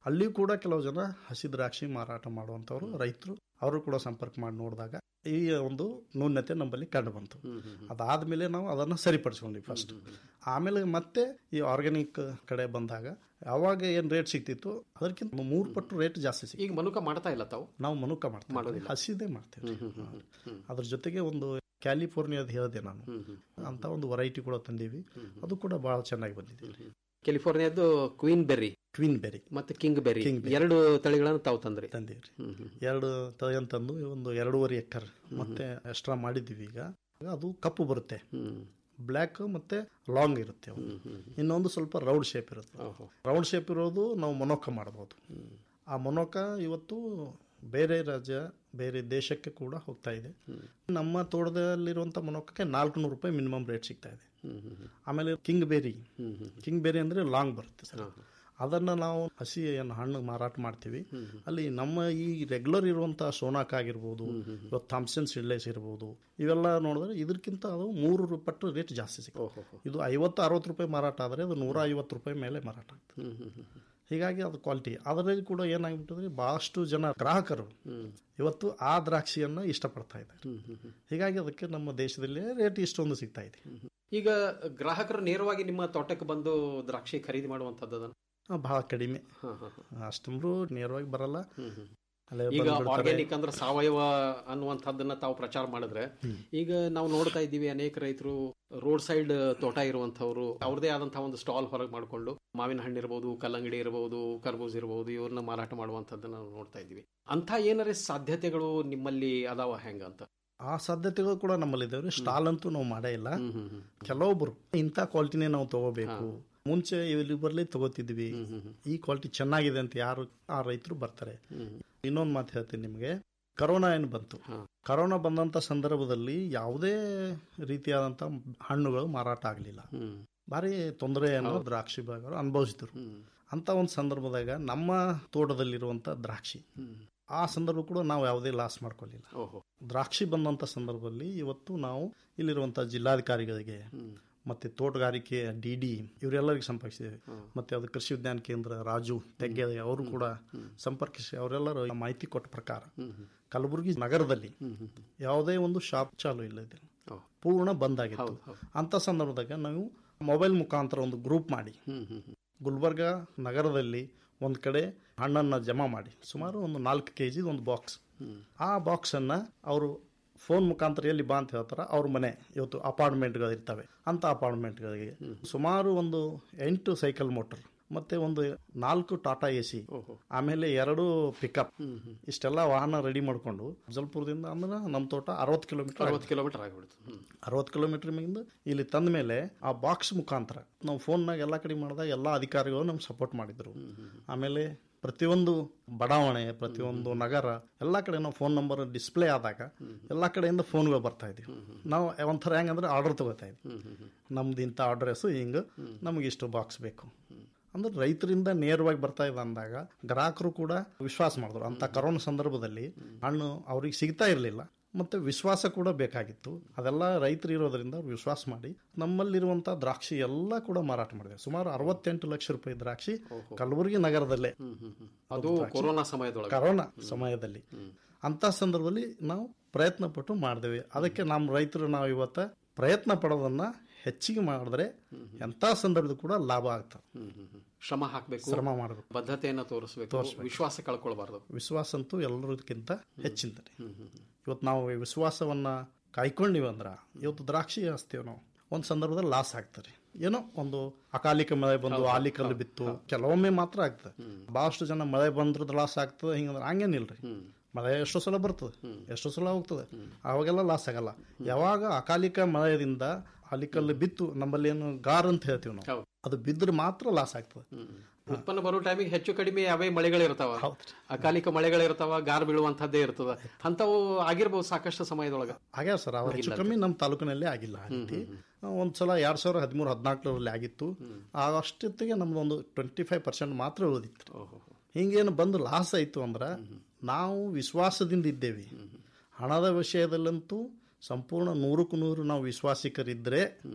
ಅಲ್ಲಿಯೂ ಕೂಡ ಕೆಲವು ಜನ ಹಸಿ ದ್ರಾಕ್ಷಿ ಮಾರಾಟ ಮಾಡುವಂಥವ್ರು ರೈತರು ಅವರು ಕೂಡ ಸಂಪರ್ಕ ಮಾಡಿ ನೋಡಿದಾಗ ಈ ಒಂದು ನ್ಯೂನ್ಯತೆ ನಮ್ಮಲ್ಲಿ ಕಂಡು ಬಂತು ಅದಾದ್ಮೇಲೆ ನಾವು ಅದನ್ನು ಸರಿಪಡಿಸ್ಕೊಂಡ್ವಿ ಫಸ್ಟ್ ಆಮೇಲೆ ಮತ್ತೆ ಈ ಆರ್ಗ್ಯಾನಿಕ್ ಕಡೆ ಬಂದಾಗ ಯಾವಾಗ ಏನು ರೇಟ್ ಸಿಗ್ತಿತ್ತು ಅದಕ್ಕಿಂತ ಮೂರು ಪಟ್ಟು ರೇಟ್ ಜಾಸ್ತಿ ಸಿಗ್ತಿತ್ತು ಈಗ ಮನುಕ ಮಾಡ್ತಾ ಇಲ್ಲ ತಾವು ನಾವು ಮನುಕ ಮಾಡ್ತೀವಿ ಮಾಡೋದಿಲ್ಲ. ಹಸಿದೇ ಮಾಡ್ತೇವೆ ಅದ್ರ ಜೊತೆಗೆ ಒಂದು ಕ್ಯಾಲಿಫೋರ್ನಿಯಾದ ಹೇಳಿದೆ ನಾನು ಅಂತ ಒಂದು ವೆರೈಟಿ ಕೂಡ ತಂದೀವಿ ಅದು ಕೂಡ ಬಹಳ ಚೆನ್ನಾಗಿ ಬಂದಿದೆ ಕ್ಯಾಲಿಫೋರ್ನಿಯಾದ್ದು ಕ್ವೀನ್ ಬೆರ್ರಿ ಕ್ವೀನ್ ಬೆರಿ ಮತ್ತೆ ಕಿಂಗ್ ಬೆರ್ರಿ King berry. ಎರಡು ತಳಿಗಳನ್ನು ತಾವು ತಂದ್ರಿ ತಂದೀವಿ ಎರಡು ತಳಿಯನ್ನು ತಂದು ಒಂದು ಎರಡೂವರೆ ಎಕರ್ ಮತ್ತೆ ಎಕ್ಸ್ಟ್ರಾ ಮಾಡಿದ್ದೀವಿ ಈಗ ಅದು ಕಪ್ಪು ಬರುತ್ತೆ ಬ್ಲ್ಯಾಕ್ ಮತ್ತೆ ಲಾಂಗ್ ಇರುತ್ತೆ ಅವು. ಇನ್ನೊಂದು ಸ್ವಲ್ಪ ರೌಂಡ್ ಶೇಪ್ ಇರುತ್ತೆ ರೌಂಡ್ ಶೇಪ್ ಇರೋದು ನಾವು ಮೊನೊಕ ಮಾಡ್ಬೋದು ಆ ಮೊನೊಕ ಇವತ್ತು ಬೇರೆ ರಾಜ್ಯ ಬೇರೆ ದೇಶಕ್ಕೆ ಕೂಡ ಹೋಗ್ತಾ ಇದೆ ನಮ್ಮ ತೋಟದಲ್ಲಿರುವಂಥ ಮೊನೊಕಕ್ಕೆ ನಾಲ್ಕು ನೂರು ರೂಪಾಯಿ ಮಿನಿಮಮ್ ರೇಟ್ ಸಿಗ್ತಾ ಇದೆ ಆಮೇಲೆ ಕಿಂಗ್ ಬೇರಿ ಕಿಂಗ್ ಬೇರಿ ಅಂದರೆ ಲಾಂಗ್ ಬರುತ್ತೆ ಸರ್ ಅದನ್ನು ನಾವು ಹಸಿ ಏನು ಹಣ್ಣು ಮಾರಾಟ ಮಾಡ್ತೀವಿ ಅಲ್ಲಿ ನಮ್ಮ ಈ ರೆಗ್ಯುಲರ್ ಇರುವಂಥ ಸೋನಾಕ್ ಆಗಿರ್ಬೋದು ಇವತ್ತು ಥಾಮ್ಸನ್ ಸಿಡ್ಲೆಸ್ ಇರ್ಬೋದು ಇವೆಲ್ಲ ನೋಡಿದ್ರೆ ಇದಕ್ಕಿಂತ ಅದು ಮೂರು ಪಟ್ಟು ರೇಟ್ ಜಾಸ್ತಿ ಸಿಗುತ್ತೆ ಇದು ಐವತ್ತು ಅರವತ್ತು ರೂಪಾಯಿ ಮಾರಾಟ ಆದರೆ ಅದು ನೂರ ಐವತ್ತು ರೂಪಾಯಿ ಮೇಲೆ ಮಾರಾಟ ಆಗ್ತದೆ ಹೀಗಾಗಿ ಅದು ಕ್ವಾಲಿಟಿ ಅದರಲ್ಲಿ ಕೂಡ ಏನಾಗ್ಬಿಟ್ಟಿದ್ರೆ ಬಹಳಷ್ಟು ಜನ ಗ್ರಾಹಕರು ಇವತ್ತು ಆ ದ್ರಾಕ್ಷಿಯನ್ನು ಇಷ್ಟಪಡ್ತಾ ಇದ್ದಾರೆ ಹೀಗಾಗಿ ಅದಕ್ಕೆ ನಮ್ಮ ದೇಶದಲ್ಲಿ ರೇಟ್ ಇಷ್ಟೊಂದು ಸಿಗ್ತಾ ಇದೆ ಈಗ ಗ್ರಾಹಕರು ನೇರವಾಗಿ ನಿಮ್ಮ ತೋಟಕ್ಕೆ ಬಂದು ದ್ರಾಕ್ಷಿ ಖರೀದಿ ಮಾಡುವಂತದ್ದು ಅದನ್ನ ಆ, ಬಹಳ ಕಡಿಮೆ ಅಷ್ಟೊಂದು ನೇರವಾಗಿ ಬರಲ್ಲ ಅಲ್ಲೇ ಈಗ ಬಂದ್ಬಿಡ್ತಾರೆ. ಆರ್ಗ್ಯಾನಿಕ್ ಅಂದ್ರೆ ಸಾವಯವ ಅನ್ನುವಂಥದ್ದನ್ನ ತಾವು ಪ್ರಚಾರ ಮಾಡಿದ್ರೆ ಈಗ ನಾವು ನೋಡ್ತಾ ಇದ್ದೀವಿ ಅನೇಕ ರೈತರು ರೋಡ್ ಸೈಡ್ ತೋಟ ಇರುವಂತವ್ರು ಅವ್ರದೇ ಆದಂತಹ ಒಂದು ಸ್ಟಾಲ್ ಹೊರಗೆ ಮಾಡಿಕೊಂಡು ಮಾವಿನ ಹಣ್ಣು ಇರಬಹುದು ಕಲ್ಲಂಗಡಿ ಇರಬಹುದು ಕರ್ಬೂಜ್ ಇರಬಹುದು ಇವ್ರನ್ನ ಮಾರಾಟ ಮಾಡುವಂತದ್ದನ್ನ ನಾವು ನೋಡ್ತಾ ಇದ್ದೀವಿ ಅಂತ ಏನಾರ ಸಾಧ್ಯತೆಗಳು ನಿಮ್ಮಲ್ಲಿ ಅದಾವ ಹೆಂಗ ಅಂತ ಆ ಸಾಧ್ಯತೆಗಳು ಕೂಡ ನಮ್ಮಲ್ಲಿ ಇದಾವೆ ಸ್ಟಾಲ್ ಅಂತೂ ನಾವು ಮಾಡೇ ಇಲ್ಲ ಕೆಲವೊಬ್ರು ಇಂಥ ಕ್ವಾಲಿಟಿನೇ ನಾವು ತಗೋಬೇಕು ಮುಂಚೆ ಇಲ್ಲಿ ಬರ್ಲಿ ತಗೋತಿದ್ವಿ ಈ ಕ್ವಾಲಿಟಿ ಚೆನ್ನಾಗಿದೆ ಅಂತ ಯಾರು ಆ ರೈತರು ಬರ್ತಾರೆ ಇನ್ನೊಂದು ಮಾತು ಹೇಳ್ತೀನಿ ನಿಮಗೆ ಕರೋನಾ ಏನು ಬಂತು ಕರೋನಾ ಬಂದಂತ ಸಂದರ್ಭದಲ್ಲಿ ಯಾವುದೇ ರೀತಿಯಾದಂತ ಹಣ್ಣುಗಳು ಮಾರಾಟ ಆಗಲಿಲ್ಲ ಭಾರಿ ತೊಂದರೆಯನ್ನು ದ್ರಾಕ್ಷಿ ಬಾಗರು ಅನುಭವಿಸಿದ್ರು ಅಂತ ಒಂದು ಸಂದರ್ಭದಾಗ ನಮ್ಮ ತೋಟದಲ್ಲಿರುವಂತ ದ್ರಾಕ್ಷಿ ಆ ಸಂದರ್ಭ ಕೂಡ ನಾವು ಯಾವುದೇ ಲಾಸ್ ಮಾಡ್ಕೊಳ್ಳಿಲ್ಲ ಓಹೋ ದ್ರಾಕ್ಷಿ ಬಂದಂತ ಸಂದರ್ಭದಲ್ಲಿ ಇವತ್ತು ನಾವು ಇಲ್ಲಿರುವಂತ ಜಿಲ್ಲಾಧಿಕಾರಿಗಳಿಗೆ ಮತ್ತೆ ತೋಟಗಾರಿಕೆ ಡಿ ಡಿ ಇವರೆಲ್ಲರಿಗೆ ಸಂಪರ್ಕಿಸಿದ್ದೇವೆ ಮತ್ತೆ ಅದು ಕೃಷಿ ವಿಜ್ಞಾನ ಕೇಂದ್ರ ರಾಜು ತೆಗ್ಗೆ ಅವರು ಕೂಡ ಸಂಪರ್ಕಿಸಿ ಅವರೆಲ್ಲರೂ ಮಾಹಿತಿ ಕೊಟ್ಟ ಪ್ರಕಾರ ಕಲಬುರಗಿ ನಗರದಲ್ಲಿ ಯಾವುದೇ ಒಂದು ಶಾಪ್ ಚಾಲು ಇಲ್ಲ ಇದೆ ಪೂರ್ಣ ಬಂದ್ ಆಗಿತ್ತು ಅಂತ ಸಂದರ್ಭದಾಗ ನಾವು ಮೊಬೈಲ್ ಮುಖಾಂತರ ಒಂದು ಗ್ರೂಪ್ ಮಾಡಿ ಗುಲ್ಬರ್ಗ ನಗರದಲ್ಲಿ ಒಂದು ಕಡೆ ಹಣ್ಣನ್ನು ಜಮಾ ಮಾಡಿ ಸುಮಾರು ಒಂದು ನಾಲ್ಕು ಕೆ ಜಿ ಒಂದು ಬಾಕ್ಸ್ ಆ ಬಾಕ್ಸನ್ನು ಅವರು ಫೋನ್ ಮುಖಾಂತರ ಎಲ್ಲಿ ಬಾ ಅಂತ ಹೇಳ್ತಾರ ಅವ್ರ ಮನೆ ಇವತ್ತು ಅಪಾರ್ಟ್ಮೆಂಟ್ಗಳು ಇರ್ತವೆ ಅಂತ ಅಪಾರ್ಟ್ಮೆಂಟ್ಗಳಿಗೆ ಸುಮಾರು ಒಂದು ಎಂಟು ಸೈಕಲ್ ಮೋಟರ್ ಮತ್ತೆ ಒಂದು ನಾಲ್ಕು ಟಾಟಾ ಎ ಸಿ ಆಮೇಲೆ ಎರಡು ಪಿಕಪ್ ಇಷ್ಟೆಲ್ಲ ವಾಹನ ರೆಡಿ ಮಾಡಿಕೊಂಡು ಅಫಜಲ್ಪುರದಿಂದ ಅಂದ್ರೆ ನಮ್ಮ ತೋಟ ಅರವತ್ತು ಕಿಲೋಮೀಟರ್ ಅರವತ್ತು ಕಿಲೋಮೀಟರ್ ಆಗಿಬಿಡ್ತು ಹ್ಮ್. ಅರವತ್ತು ಕಿಲೋಮೀಟರ್ ಮಿಂದ ಇಲ್ಲಿ ತಂದ ಮೇಲೆ ಆ ಬಾಕ್ಸ್ ಮುಖಾಂತರ ನಾವು ಫೋನ್ನಾಗ ಎಲ್ಲ ಕಡೆ ಮಾಡಿದಾಗ ಎಲ್ಲ ಅಧಿಕಾರಿಗಳು ನಮ್ಗೆ ಸಪೋರ್ಟ್ ಮಾಡಿದ್ರು ಆಮೇಲೆ ಪ್ರತಿಯೊಂದು ಬಡಾವಣೆ ಪ್ರತಿಯೊಂದು ನಗರ ಎಲ್ಲ ಕಡೆ ನಾವು ಫೋನ್ ನಂಬರ್ ಡಿಸ್ಪ್ಲೇ ಆದಾಗ ಎಲ್ಲ ಕಡೆಯಿಂದ ಫೋನ್ಗಳು ಬರ್ತಾ ಇದ್ವಿ ನಾವು ಒಂಥರ ಹೆಂಗಂದ್ರೆ ಆರ್ಡರ್ ತಗೋತಾ ಇದ್ವಿ ನಮ್ದು ಇಂಥ ಅಡ್ರೆಸ್ಸು ಹಿಂಗೆ ನಮಗೆ ಇಷ್ಟು ಬಾಕ್ಸ್ ಬೇಕು ಅಂದ್ರೆ ರೈತರಿಂದ ನೇರವಾಗಿ ಬರ್ತಾ ಇದೆ ಅಂದಾಗ ಗ್ರಾಹಕರು ಕೂಡ ವಿಶ್ವಾಸ ಮಾಡಿದ್ರು ಅಂತ ಕರೋನಾ ಸಂದರ್ಭದಲ್ಲಿ ಹಣ್ಣು ಅವ್ರಿಗೆ ಸಿಗ್ತಾ ಇರಲಿಲ್ಲ ಮತ್ತೆ ವಿಶ್ವಾಸ ಕೂಡ ಬೇಕಾಗಿತ್ತು ಅದೆಲ್ಲ ರೈತರು ಇರೋದ್ರಿಂದ ಅವ್ರು ವಿಶ್ವಾಸ ಮಾಡಿ ನಮ್ಮಲ್ಲಿರುವಂತ ದ್ರಾಕ್ಷಿ ಎಲ್ಲ ಕೂಡ ಮಾರಾಟ ಮಾಡಿದೆ ಸುಮಾರು ಅರವತ್ತೆಂಟು ಲಕ್ಷ ರೂಪಾಯಿ ದ್ರಾಕ್ಷಿ ಕಲಬುರಗಿ ನಗರದಲ್ಲೇ ಅದು ಕೊರೋನಾ ಸಮಯದೊಳಗೆ ಕರೋನಾ ಸಮಯದಲ್ಲಿ ಅಂತ ಸಂದರ್ಭದಲ್ಲಿ ನಾವು ಪ್ರಯತ್ನ ಪಟ್ಟು ಮಾಡಿದೆವು ಅದಕ್ಕೆ ನಮ್ಮ ರೈತರು ನಾವು ಇವತ್ತ ಪ್ರಯತ್ನ ಪಡೋದನ್ನ ಹೆಚ್ಚಿಗೆ ಮಾಡಿದ್ರೆ ಎಂಥ ಸಂದರ್ಭದ ಕೂಡ ಲಾಭ ಆಗ್ತದೆ ಹ್ಮ್, ಹ್ಮ್, ಹ್ಮ್. ಶ್ರಮ ಹಾಕ್ಬೇಕು ಶ್ರಮ ಮಾಡಬೇಕು ಬದ್ಧತೆಯನ್ನ ತೋರಿಸ್ಬೇಕು ವಿಶ್ವಾಸ ಕಳ್ಕೊಳ್ಬಾರ್ದು ವಿಶ್ವಾಸ ಅಂತೂ ಎಲ್ಲದಕ್ಕಿಂತ ಹೆಚ್ಚಿಂದ ಇವತ್ತು ನಾವು ಈ ವಿಶ್ವಾಸವನ್ನ ಕಾಯ್ಕೊಂಡಿವಿ ಅಂದ್ರ ಇವತ್ತು ದ್ರಾಕ್ಷಿ ಹಚ್ತೇವೆ ನಾವು ಒಂದು ಸಂದರ್ಭದಲ್ಲಿ ಲಾಸ್ ಆಗ್ತಾರೆ ಏನೋ ಒಂದು ಅಕಾಲಿಕ ಮಳೆ ಬಂದು ಆಲಿಕಲ್ಲು ಬಿತ್ತು ಕೆಲವೊಮ್ಮೆ ಮಾತ್ರ ಆಗ್ತದೆ ಬಹಳಷ್ಟು ಜನ ಮಳೆ ಬಂದ್ರೆ ಲಾಸ್ ಆಗ್ತದೆ ಹಿಂಗಂದ್ರೆ ಹಂಗೇನಿಲ್ರಿ ಮಳೆ ಎಷ್ಟೋ ಸಲ ಬರ್ತದೆ ಎಷ್ಟೋ ಸಲ ಹೋಗ್ತದೆ ಅವಾಗೆಲ್ಲ ಲಾಸ್ ಆಗಲ್ಲ ಯಾವಾಗ ಅಕಾಲಿಕ ಮಳೆಯಿಂದ ಅಲಿಕಲ್ಲು ಬಿತ್ತು ನಮ್ಮಲ್ಲಿ ಏನು ಗಾರ್ ಅಂತ ಹೇಳ್ತೀವಿ ನಾವು ಹೌದು. ಅದು ಬಿದ್ರೆ ಮಾತ್ರ ಲಾಸ್ ಆಗ್ತದೆ ಉತ್ಪನ್ನ ಬರೋ ಟೈಮಿಗೆ ಹೆಚ್ಚು ಕಡಿಮೆ ಅವೇ ಮಳೆಗಳಿರ್ತಾವ ಅಕಾಲಿಕ ಮಳೆಗಳಿರ್ತಾವ ಗಾರ್ ಬೀಳುವಂತದ್ದೇ ಇರ್ತದ ಅಂತವು ಆಗಿರ್ಬೋದು ಸಾಕಷ್ಟು ಸಮಯದೊಳಗ ಆಗ್ಯಾವ ಸರ್ ಅವಾಗ ಹೆಚ್ಚು ಕಮ್ಮಿ ನಮ್ಮ ತಾಲೂಕಿನಲ್ಲಿ ಆಗಿಲ್ಲ ಆ ರೀತಿ ಒಂದ್ಸಲ ಎರಡ್ ಸಾವಿರ ಹದಿಮೂರು ಹದಿನಾಲ್ಕರಲ್ಲಿ ಆಗಿತ್ತು ಅಷ್ಟೊತ್ತಿಗೆ ನಮ್ದು ಒಂದು ಟ್ವೆಂಟಿ ಫೈವ್ ಪರ್ಸೆಂಟ್ ಮಾತ್ರ ಉಳಿದಿತ್ತು ಹಿಂಗೇನು ಬಂದು ಲಾಸ್ ಆಯ್ತು ಅಂದ್ರೆ ನಾವು ವಿಶ್ವಾಸದಿಂದ ಇದ್ದೇವೆ ಹಣದ ವಿಷಯದಲ್ಲಂತೂ ಸಂಪೂರ್ಣ ನೂರಕ್ಕೂ ನೂರು ನಾವು ವಿಶ್ವಾಸಿಕರಿದ್ರೆ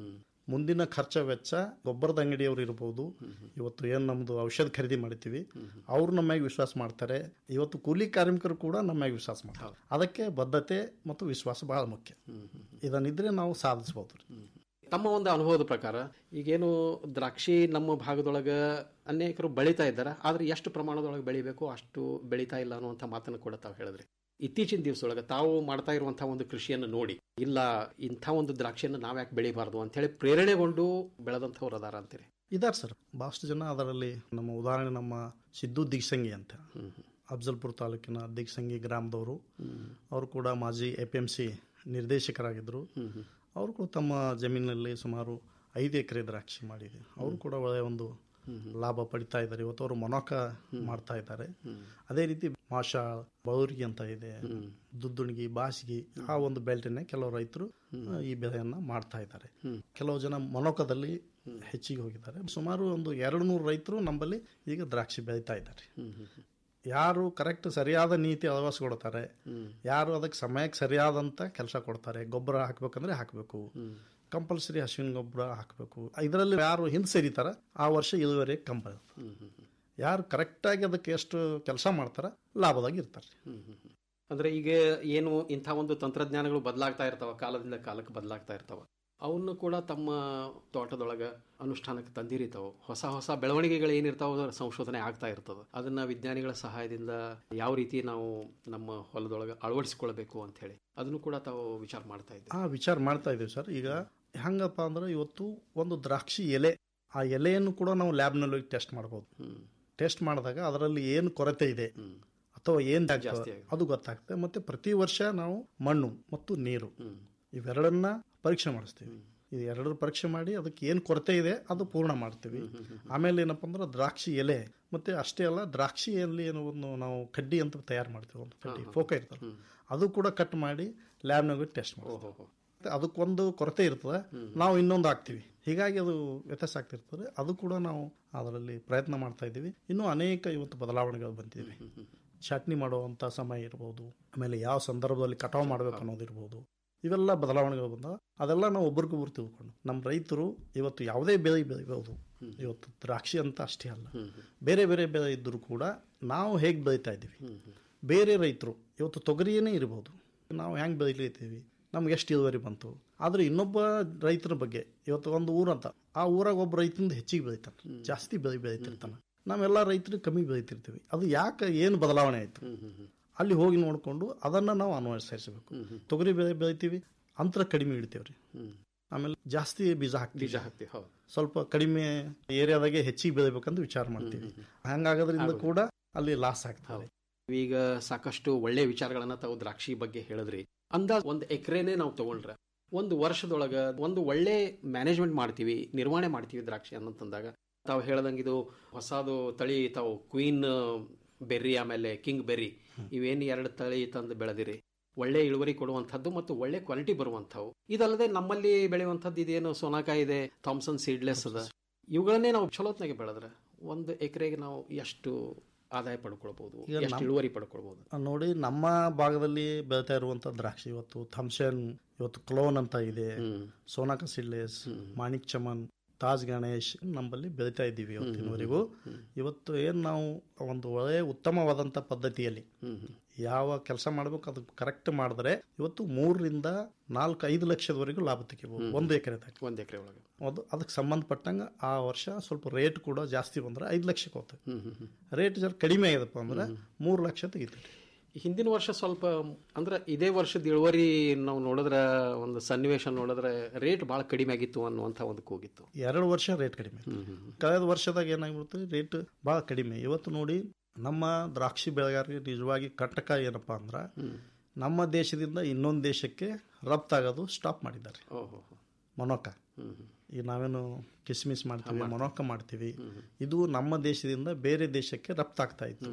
ಮುಂದಿನ ಖರ್ಚ ವೆಚ್ಚ ಗೊಬ್ಬರದ ಅಂಗಡಿಯವರು ಇರ್ಬೋದು ಇವತ್ತು ಏನು ನಮ್ಮದು ಔಷಧ ಖರೀದಿ ಮಾಡ್ತೀವಿ ಅವ್ರು ನಮ್ಮ ಮ್ಯಾಗ ವಿಶ್ವಾಸ ಮಾಡ್ತಾರೆ ಇವತ್ತು ಕೂಲಿ ಕಾರ್ಮಿಕರು ಕೂಡ ನಮ್ಮ ಮ್ಯಾಗ ವಿಶ್ವಾಸ ಮಾಡ್ತಾರೆ ಅದಕ್ಕೆ ಬದ್ಧತೆ ಮತ್ತು ವಿಶ್ವಾಸ ಬಹಳ ಮುಖ್ಯ ಇದನ್ನಿದ್ರೆ ನಾವು ಸಾಧಿಸ್ಬೋದು ರೀ. ತಮ್ಮ ಒಂದು ಅನುಭವದ ಪ್ರಕಾರ ಈಗೇನು ದ್ರಾಕ್ಷಿ ನಮ್ಮ ಭಾಗದೊಳಗೆ ಅನೇಕರು ಬೆಳೀತಾ ಇದ್ದಾರೆ ಆದ್ರೆ ಎಷ್ಟು ಪ್ರಮಾಣದೊಳಗೆ ಬೆಳಿಬೇಕು ಅಷ್ಟು ಬೆಳೀತಾ ಇಲ್ಲ ಅನ್ನುವಂಥ ಮಾತನ್ನು ಕೂಡ ತಾವು ಹೇಳಿದ್ರಿ ಇತ್ತೀಚಿನ ದಿವಸದೊಳಗೆ ತಾವು ಮಾಡ್ತಾ ಇರುವಂತಹ ಒಂದು ಕೃಷಿಯನ್ನು ನೋಡಿ ಇಲ್ಲ ಇಂಥ ಒಂದು ದ್ರಾಕ್ಷಿಯನ್ನು ನಾವು ಯಾಕೆ ಬೆಳಿಬಾರ್ದು ಅಂತೇಳಿ ಪ್ರೇರಣೆಗೊಂಡು ಬೆಳೆದಂಥವ್ರು ಅದಾರ ಅಂತೀರಿ ಇದಾರೆ ಸರ್ ಭಾಳಷ್ಟು ಜನ ಅದರಲ್ಲಿ ನಮ್ಮ ಉದಾಹರಣೆ ನಮ್ಮ ಸಿದ್ದು ದಿಗ್ಸಂಗಿ ಅಂತ ಅಫ್ಜಲ್ಪುರ ತಾಲೂಕಿನ ದಿಗ್ಸಂಗಿ ಗ್ರಾಮದವರು ಅವರು ಕೂಡ ಮಾಜಿ ಎ ಪಿ ಎಂ ಸಿ ನಿರ್ದೇಶಕರಾಗಿದ್ದರು ಅವರು ಕೂಡ ತಮ್ಮ ಜಮೀನಿನಲ್ಲಿ ಸುಮಾರು ಐದು ಎಕರೆ ದ್ರಾಕ್ಷಿ ಮಾಡಿದೆ ಅವರು ಕೂಡ ಒಳ್ಳೆಯ ಒಂದು ಲಾಭ ಪಡಿತಾ ಇದ್ದಾರೆ ಇವತ್ತು ಅವರು ಮೊನಕ ಮಾಡ್ತಾ ಇದ್ದಾರೆ ಅದೇ ರೀತಿ ಮಾಷಾ ಬೌರಿಗೆ ಅಂತ ಇದೆ ದುದ್ದುಣಿಗಿ ಬಾಸಿಗಿ ಆ ಒಂದು ಬೆಲ್ಟಿನ ಕೆಲವು ರೈತರು ಆ, ಈ ಬೆಳೆಯನ್ನ ಮಾಡ್ತಾ ಇದ್ದಾರೆ ಕೆಲವು ಜನ ಮೊನಕದಲ್ಲಿ ಹೆಚ್ಚಿಗೆ ಹೋಗಿದ್ದಾರೆ ಸುಮಾರು ಒಂದು ಎರಡು ನೂರು ರೈತರು ನಮ್ಮಲ್ಲಿ ಈಗ ದ್ರಾಕ್ಷಿ ಬೆಳೀತಾ ಇದ್ದಾರೆ ಯಾರು ಕರೆಕ್ಟ್ ಸರಿಯಾದ ನೀತಿ ಅಳವಡಿಸ್ಕೊಡ್ತಾರೆ ಯಾರು ಅದಕ್ಕೆ ಸಮಯಕ್ಕೆ ಸರಿಯಾದಂತ ಕೆಲಸ ಕೊಡ್ತಾರೆ ಗೊಬ್ಬರ ಹಾಕ್ಬೇಕಂದ್ರೆ ಹಾಕಬೇಕು ಕಂಪಲ್ಸರಿ ಹಸುವಿನ ಗೊಬ್ಬರ ಹಾಕಬೇಕು ಇದರಲ್ಲಿ ಯಾರು ಹಿಂದೆ ಸೇರಿತಾರ ಆ ವರ್ಷ ಇಳುವರಿ ಕಂಪಲ್ ಯಾರು ಕರೆಕ್ಟಾಗಿ ಅದಕ್ಕೆ ಎಷ್ಟು ಕೆಲಸ ಮಾಡ್ತಾರ ಲಾಭದಾಗ ಇರ್ತಾರೆ ಅಂದ್ರೆ ಈಗ ಏನು ಇಂಥ ಒಂದು ತಂತ್ರಜ್ಞಾನಗಳು ಬದಲಾಗ್ತಾ ಇರ್ತಾವ ಕಾಲದಿಂದ ಕಾಲಕ್ಕೆ ಬದಲಾಗ್ತಾ ಇರ್ತಾವ ಅವನ್ನು ಕೂಡ ತಮ್ಮ ತೋಟದೊಳಗ ಅನುಷ್ಠಾನಕ್ಕೆ ತಂದಿರಿತಾವ ಹೊಸ ಹೊಸ ಬೆಳವಣಿಗೆಗಳು ಏನಿರ್ತಾವ ಅದರ ಸಂಶೋಧನೆ ಆಗ್ತಾ ಇರ್ತದ ಅದನ್ನ ವಿಜ್ಞಾನಿಗಳ ಸಹಾಯದಿಂದ ಯಾವ ರೀತಿ ನಾವು ನಮ್ಮ ಹೊಲದೊಳಗೆ ಅಳವಡಿಸಿಕೊಳ್ಬೇಕು ಅಂತ ಹೇಳಿ ಅದನ್ನು ಕೂಡ ತಾವು ವಿಚಾರ ಮಾಡ್ತಾ ಇದ್ದೀವಿ ಆ ವಿಚಾರ ಮಾಡ್ತಾ ಇದೀವಿ ಸರ್ ಈಗ ಹೆಂಗಪ್ಪ ಅಂದ್ರೆ ಇವತ್ತು ಒಂದು ದ್ರಾಕ್ಷಿ ಎಲೆ ಆ ಎಲೆಯನ್ನು ಕೂಡ ನಾವು ಲ್ಯಾಬ್ನಲ್ಲಿ ಹೋಗಿ ಟೆಸ್ಟ್ ಮಾಡ್ಬೋದು ಟೆಸ್ಟ್ ಮಾಡಿದಾಗ ಅದರಲ್ಲಿ ಏನು ಕೊರತೆ ಇದೆ ಅಥವಾ ಏನ್ ಜಾಸ್ತಿ ಅದು ಗೊತ್ತಾಗ್ತದೆ ಮತ್ತೆ ಪ್ರತಿ ವರ್ಷ ನಾವು ಮಣ್ಣು ಮತ್ತು ನೀರು ಇವೆರಡನ್ನ ಪರೀಕ್ಷೆ ಮಾಡಿಸ್ತೀವಿ ಇದು ಎರಡರ ಪರೀಕ್ಷೆ ಮಾಡಿ ಅದಕ್ಕೆ ಏನು ಕೊರತೆ ಇದೆ ಅದು ಪೂರ್ಣ ಮಾಡ್ತೀವಿ ಆಮೇಲೆ ಏನಪ್ಪ ಅಂದ್ರೆ ದ್ರಾಕ್ಷಿ ಎಲೆ ಮತ್ತೆ ಅಷ್ಟೇ ಅಲ್ಲ ದ್ರಾಕ್ಷಿಯಲ್ಲಿ ಏನೋ ಒಂದು ನಾವು ಕಡ್ಡಿ ಅಂತ ತಯಾರು ಮಾಡ್ತೀವಿ ಒಂದು ಕಡ್ಡಿ ಫೋಕ ಇರ್ತದೆ ಅದು ಕೂಡ ಕಟ್ ಮಾಡಿ ಲ್ಯಾಬ್ನಾಗ ಟೆಸ್ಟ್ ಮಾಡ್ತೀವಿ ಮತ್ತೆ ಅದಕ್ಕೊಂದು ಕೊರತೆ ಇರ್ತದೆ ನಾವು ಇನ್ನೊಂದು ಹಾಕ್ತಿವಿ ಹೀಗಾಗಿ ಅದು ವ್ಯತ್ಯಾಸ ಆಗ್ತಿರ್ತದೆ ಅದು ಕೂಡ ನಾವು ಅದರಲ್ಲಿ ಪ್ರಯತ್ನ ಮಾಡ್ತಾ ಇದ್ದೀವಿ ಇನ್ನೂ ಅನೇಕ ಇವತ್ತು ಬದಲಾವಣೆಗಳು ಬಂದಿವೆ ಚಟ್ನಿ ಮಾಡುವಂಥ ಸಮಯ ಇರ್ಬೋದು ಆಮೇಲೆ ಯಾವ ಸಂದರ್ಭದಲ್ಲಿ ಕಟಾವು ಮಾಡಬೇಕು ಅನ್ನೋದಿರ್ಬೋದು ಇವೆಲ್ಲ ಬದಲಾವಣೆಗಳು ಬಂದಾವ ಅದೆಲ್ಲ ನಾವು ಒಬ್ರಿಗೊಬ್ರು ತಿಳ್ಕೊಂಡು ನಮ್ಮ ರೈತರು ಇವತ್ತು ಯಾವುದೇ ಬೆಳೆ ಬೆಳಿಬೋದು ಇವತ್ತು ದ್ರಾಕ್ಷಿ ಅಂತ ಅಷ್ಟೇ ಅಲ್ಲ ಬೇರೆ ಬೇರೆ ಬೆಳೆ ಇದ್ದರೂ ಕೂಡ ನಾವು ಹೇಗೆ ಬೆಳೀತಾ ಇದ್ದೀವಿ ಬೇರೆ ರೈತರು ಇವತ್ತು ತೊಗರಿಯೇ ಇರ್ಬೋದು ನಾವು ಹೆಂಗೆ ಬೆಳಿತೀವಿ ನಮ್ಗೆ ಎಷ್ಟು ಇಳುವರಿ ಬಂತು ಆದ್ರೆ ಇನ್ನೊಬ್ಬ ರೈತರ ಬಗ್ಗೆ ಇವತ್ತು ಒಂದು ಊರಂತ ಆ ಊರಾಗ ಒಬ್ಬ ರೈತನಿಂದ ಹೆಚ್ಚಿಗೆ ಬೆಳಿತಾನೆ ಜಾಸ್ತಿ ಬೆಳೆ ಬೆಳಿತಿರ್ತಾನೆ ನಾವೆಲ್ಲ ರೈತರು ಕಮ್ಮಿ ಬೆಳಿತಿರ್ತೀವಿ ಅದು ಯಾಕೆ ಏನು ಬದಲಾವಣೆ ಆಯ್ತು ಅಲ್ಲಿ ಹೋಗಿ ನೋಡಿಕೊಂಡು ಅದನ್ನ ನಾವು ಅನ್ವಯಿಸಬೇಕು ತೊಗರಿ ಬೆಳೆ ಬೆಳಿತೀವಿ ಅಂತರ ಕಡಿಮೆ ಇಡ್ತೇವ್ರಿ ಆಮೇಲೆ ಜಾಸ್ತಿ ಬೀಜ ಹಾಕ್ತೀವಿ ಬೀಜ ಹಾಕ್ತೀವಿ ಹೌದು ಸ್ವಲ್ಪ ಕಡಿಮೆ ಏರಿಯಾದಾಗೆ ಹೆಚ್ಚಿಗೆ ಬೆಳಿಬೇಕಂತ ವಿಚಾರ ಮಾಡ್ತೀವಿ ಹಂಗಾಗೋದ್ರಿಂದ ಕೂಡ ಅಲ್ಲಿ ಲಾಸ್ ಆಗ್ತದೆ ಈಗ ಸಾಕಷ್ಟು ಒಳ್ಳೆ ವಿಚಾರಗಳನ್ನ ತಾವು ದ್ರಾಕ್ಷಿ ಬಗ್ಗೆ ಹೇಳಿದ್ರಿ ಅಂದಾಜ್ ಒಂದು ಎಕರೆನೇ ನಾವು ತಗೊಂಡ್ರೆ ಒಂದು ವರ್ಷದೊಳಗ ಒಂದು ಒಳ್ಳೆ ಮ್ಯಾನೇಜ್ಮೆಂಟ್ ಮಾಡ್ತೀವಿ ನಿರ್ವಹಣೆ ಮಾಡ್ತೀವಿ ದ್ರಾಕ್ಷಿ ಅನ್ನಂತಂದಾಗ ತಾವು ಹೇಳ್ದಂಗೆ ಇದು ಹೊಸದು ತಳಿ ತಾವು ಕ್ವೀನ್ ಬೆರ್ರಿ ಆಮೇಲೆ ಕಿಂಗ್ ಬೆರ್ರಿ ಇವೇನು ಎರಡು ತಳಿ ತಂದು ಬೆಳೆದಿರಿ ಒಳ್ಳೆ ಇಳುವರಿ ಕೊಡುವಂಥದ್ದು ಮತ್ತು ಒಳ್ಳೆ ಕ್ವಾಲಿಟಿ ಬರುವಂಥವು ಇದಲ್ಲದೆ ನಮ್ಮಲ್ಲಿ ಬೆಳೆಯುವಂಥದ್ದು ಇದೇನು ಸೋನಾಕಾಯಿ ಇದೆ ಥಾಮ್ಸನ್ ಸೀಡ್ಲೆಸ್ ಅದ ಇವುಗಳನ್ನೇ ನಾವು ಚಲೋತ್ನಾಗೆ ಬೆಳೆದ್ರೆ ಒಂದು ಎಕರೆಗೆ ನಾವು ಎಷ್ಟು ಆದಾಯ ಪಡ್ಕೊಳ್ಬಹುದು ಈಗ ಎಷ್ಟು ನಮ್- ಇಳುವರಿ ಪಡ್ಕೊಳ್ಬಹುದು ನೋಡಿ ನಮ್ಮ ಭಾಗದಲ್ಲಿ ಬೆಳೀತಾ ಇರುವಂತ ದ್ರಾಕ್ಷಿ ಇವತ್ತು ಥಮ್ಸನ್ ಇವತ್ತು ಕ್ಲೋನ್ ಅಂತ ಇದೆ ಸೋನಾಕ ಸಿಡ್ಲೆಸ್ ಮಾಣಿಕ್ ಚಮನ್ ತಾಜ್ ಗಣೇಶ್ ನಮ್ಮಲ್ಲಿ ಬೆಳೀತಾ ಇದ್ದೀವಿ ಇವತ್ತಿನವರೆಗೂ ಇವತ್ತು ಏನು ನಾವು ಒಂದು ಒಳ್ಳೆಯ ಉತ್ತಮವಾದಂಥ ಪದ್ಧತಿಯಲ್ಲಿ ಯಾವ ಕೆಲಸ ಮಾಡಬೇಕು ಅದು ಕರೆಕ್ಟ್ ಮಾಡಿದ್ರೆ ಇವತ್ತು ಮೂರರಿಂದ ನಾಲ್ಕು ಐದು ಲಕ್ಷದವರೆಗೂ ಲಾಭ ತೆಗಿಬಹುದು ಒಂದು ಎಕರೆದಾಗ ಒಂದ್ ಎಕರೆ ಒಳಗೆ ಅದು ಅದಕ್ಕೆ ಸಂಬಂಧಪಟ್ಟಂಗೆ ಆ ವರ್ಷ ಸ್ವಲ್ಪ ರೇಟ್ ಕೂಡ ಜಾಸ್ತಿ ಬಂದ್ರೆ ಐದು ಲಕ್ಷಕ್ಕೆ ಹೋಗ್ತದೆ ಹ್ಮ್ ಹ್ಮ್ ಹ್ಮ್. ರೇಟ್ ಜರ ಕಡಿಮೆ ಆಗಿದಪ್ಪ ಅಂದ್ರೆ ಮೂರು ಲಕ್ಷ ತೆಗಿತೀವಿ ಹಿಂದಿನ ವರ್ಷ ಸ್ವಲ್ಪ ಅಂದ್ರೆ ಇದೇ ವರ್ಷದ ಇಳುವರಿ ನಾವು ನೋಡಿದ್ರೆ ಒಂದು ಸನ್ನಿವೇಶ ನೋಡಿದ್ರೆ ರೇಟ್ ಬಹಳ ಕಡಿಮೆ ಆಗಿತ್ತು ಅನ್ನುವಂಥ ಒಂದು ಕೂಗಿತ್ತು ಎರಡು ವರ್ಷ ರೇಟ್ ಕಡಿಮೆ ಕಳೆದ ವರ್ಷದಾಗ ಏನಾಗ್ಬಿಡುತ್ತೆ ರೇಟ್ ಭಾಳ ಕಡಿಮೆ ಇವತ್ತು ನೋಡಿ ನಮ್ಮ ದ್ರಾಕ್ಷಿ ಬೆಳೆಗಾರರಿಗೆ ನಿಜವಾಗಿ ಕಟಕ ಏನಪ್ಪಾ ಅಂದ್ರೆ ನಮ್ಮ ದೇಶದಿಂದ ಇನ್ನೊಂದು ದೇಶಕ್ಕೆ ರಫ್ತಾಗೋದು ಸ್ಟಾಪ್ ಮಾಡಿದ್ದಾರೆ ಓಹೋ ಮೊನೊಕ ಈಗ ನಾವೇನು ಕಿಸ್ಮಿಸ್ ಮಾಡ್ತೀವಿ ಮೊನೊಕ ಮಾಡ್ತೀವಿ ಇದು ನಮ್ಮ ದೇಶದಿಂದ ಬೇರೆ ದೇಶಕ್ಕೆ ರಫ್ತಾಗ್ತಾ ಇತ್ತು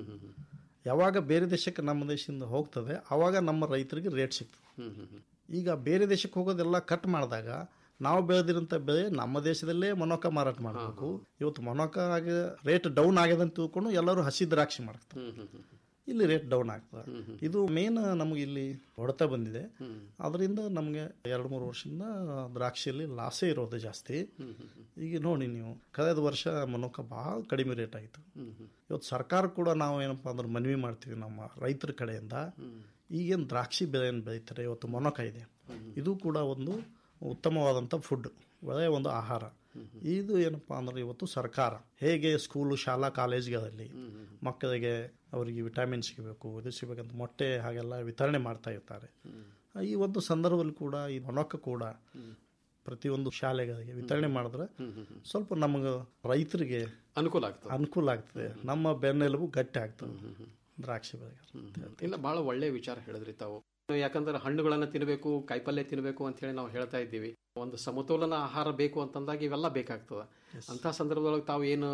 ಯಾವಾಗ ಬೇರೆ ದೇಶಕ್ಕೆ ನಮ್ಮ ದೇಶದಿಂದ ಹೋಗ್ತದೆ ಆವಾಗ ನಮ್ಮ ರೈತರಿಗೆ ರೇಟ್ ಸಿಗ್ತದೆ ಹ್ಮ್ ಹ್ಮ್ ಹ್ಮ್. ಈಗ ಬೇರೆ ದೇಶಕ್ಕೆ ಹೋಗೋದೆಲ್ಲ ಕಟ್ ಮಾಡಿದಾಗ ನಾವು ಬೆಳೆದಿರೋಂಥ ಬೆಳೆ ನಮ್ಮ ದೇಶದಲ್ಲೇ ಮೊನೊಕ ಮಾರಾಟ ಮಾಡಬೇಕು ಇವತ್ತು ಮೊನೊಕ ಆಗಿ ರೇಟ್ ಡೌನ್ ಆಗ್ಯದ ಅಂತ ತಿಳ್ಕೊಂಡು ಎಲ್ಲರೂ ಹಸಿ ದ್ರಾಕ್ಷಿ ಮಾಡ್ತಾರೆ ಹ್ಮ್ ಹ್ಮ್ ಹ್ಮ್. ಇಲ್ಲಿ ರೇಟ್ ಡೌನ್ ಆಗ್ತದೆ ಇದು ಮೇನ್ ನಮಗೆ ಇಲ್ಲಿ ಹೊಡೆತ ಬಂದಿದೆ ಅದರಿಂದ ನಮಗೆ ಎರಡು ಮೂರು ವರ್ಷದಿಂದ ದ್ರಾಕ್ಷಿಯಲ್ಲಿ ಲಾಸೇ ಇರೋದು ಜಾಸ್ತಿ ಈಗ ನೋಡಿ ನೀವು ಕಳೆದ ವರ್ಷ ಮೊನಕ ಭಾಳ ಕಡಿಮೆ ರೇಟ್ ಆಯಿತು ಇವತ್ತು ಸರ್ಕಾರ ಕೂಡ ನಾವು ಏನಪ್ಪ ಅಂದ್ರೆ ಮನವಿ ಮಾಡ್ತೀವಿ ನಮ್ಮ ರೈತರ ಕಡೆಯಿಂದ ಈಗೇನು ದ್ರಾಕ್ಷಿ ಬೆಳೆ ಏನು ಬೆಳೀತಾರೆ ಇವತ್ತು ಮೊನಕ ಇದೆ ಇದು ಕೂಡ ಒಂದು ಉತ್ತಮವಾದಂಥ ಫುಡ್ ಒಳ್ಳೆಯ ಒಂದು ಆಹಾರ ಇದು ಏನಪ್ಪ ಅಂದ್ರೆ ಇವತ್ತು ಸರ್ಕಾರ ಹೇಗೆ ಸ್ಕೂಲು ಶಾಲಾ ಕಾಲೇಜ್ಗಳಲ್ಲಿ ಮಕ್ಕಳಿಗೆ ಅವರಿಗೆ ವಿಟಮಿನ್ ಸಿಗಬೇಕು ಇದು ಸಿಗಬೇಕಂತ ಮೊಟ್ಟೆ ಹಾಗೆಲ್ಲ ವಿತರಣೆ ಮಾಡ್ತಾ ಇರ್ತಾರೆ ಈ ಒಂದು ಸಂದರ್ಭದಲ್ಲಿ ಕೂಡ ಈ ಮೊನಕ ಕೂಡ ಪ್ರತಿಯೊಂದು ಶಾಲೆಗಳಿಗೆ ವಿತರಣೆ ಮಾಡಿದ್ರೆ ಸ್ವಲ್ಪ ನಮಗೆ ರೈತರಿಗೆ ಅನುಕೂಲ ಆಗ್ತದೆ ಅನುಕೂಲ ಆಗ್ತದೆ ನಮ್ಮ ಬೆನ್ನೆಲುಬು ಗಟ್ಟಿ ಆಗ್ತದೆ ದ್ರಾಕ್ಷಿ ಬೆಳೆಗೆ ಇಲ್ಲ ಬಹಳ ಒಳ್ಳೆ ವಿಚಾರ ಹೇಳಿದ್ರಿ ತಾವು ಯಾಕಂದ್ರೆ ಹಣ್ಣುಗಳನ್ನ ತಿನ್ನಬೇಕು ಕಾಯಿಪಲ್ಯ ತಿನ್ನಬೇಕು ಅಂತ ಹೇಳಿ ನಾವು ಹೇಳ್ತಾ ಇದ್ದೀವಿ ಒಂದು ಸಮತೋಲನ ಆಹಾರ ಬೇಕು ಅಂತಂದಾಗ ಇವೆಲ್ಲ ಬೇಕಾಗ್ತದ ಅಂತ ಸಂದರ್ಭದೊಳಗೆ ತಾವು ಏನು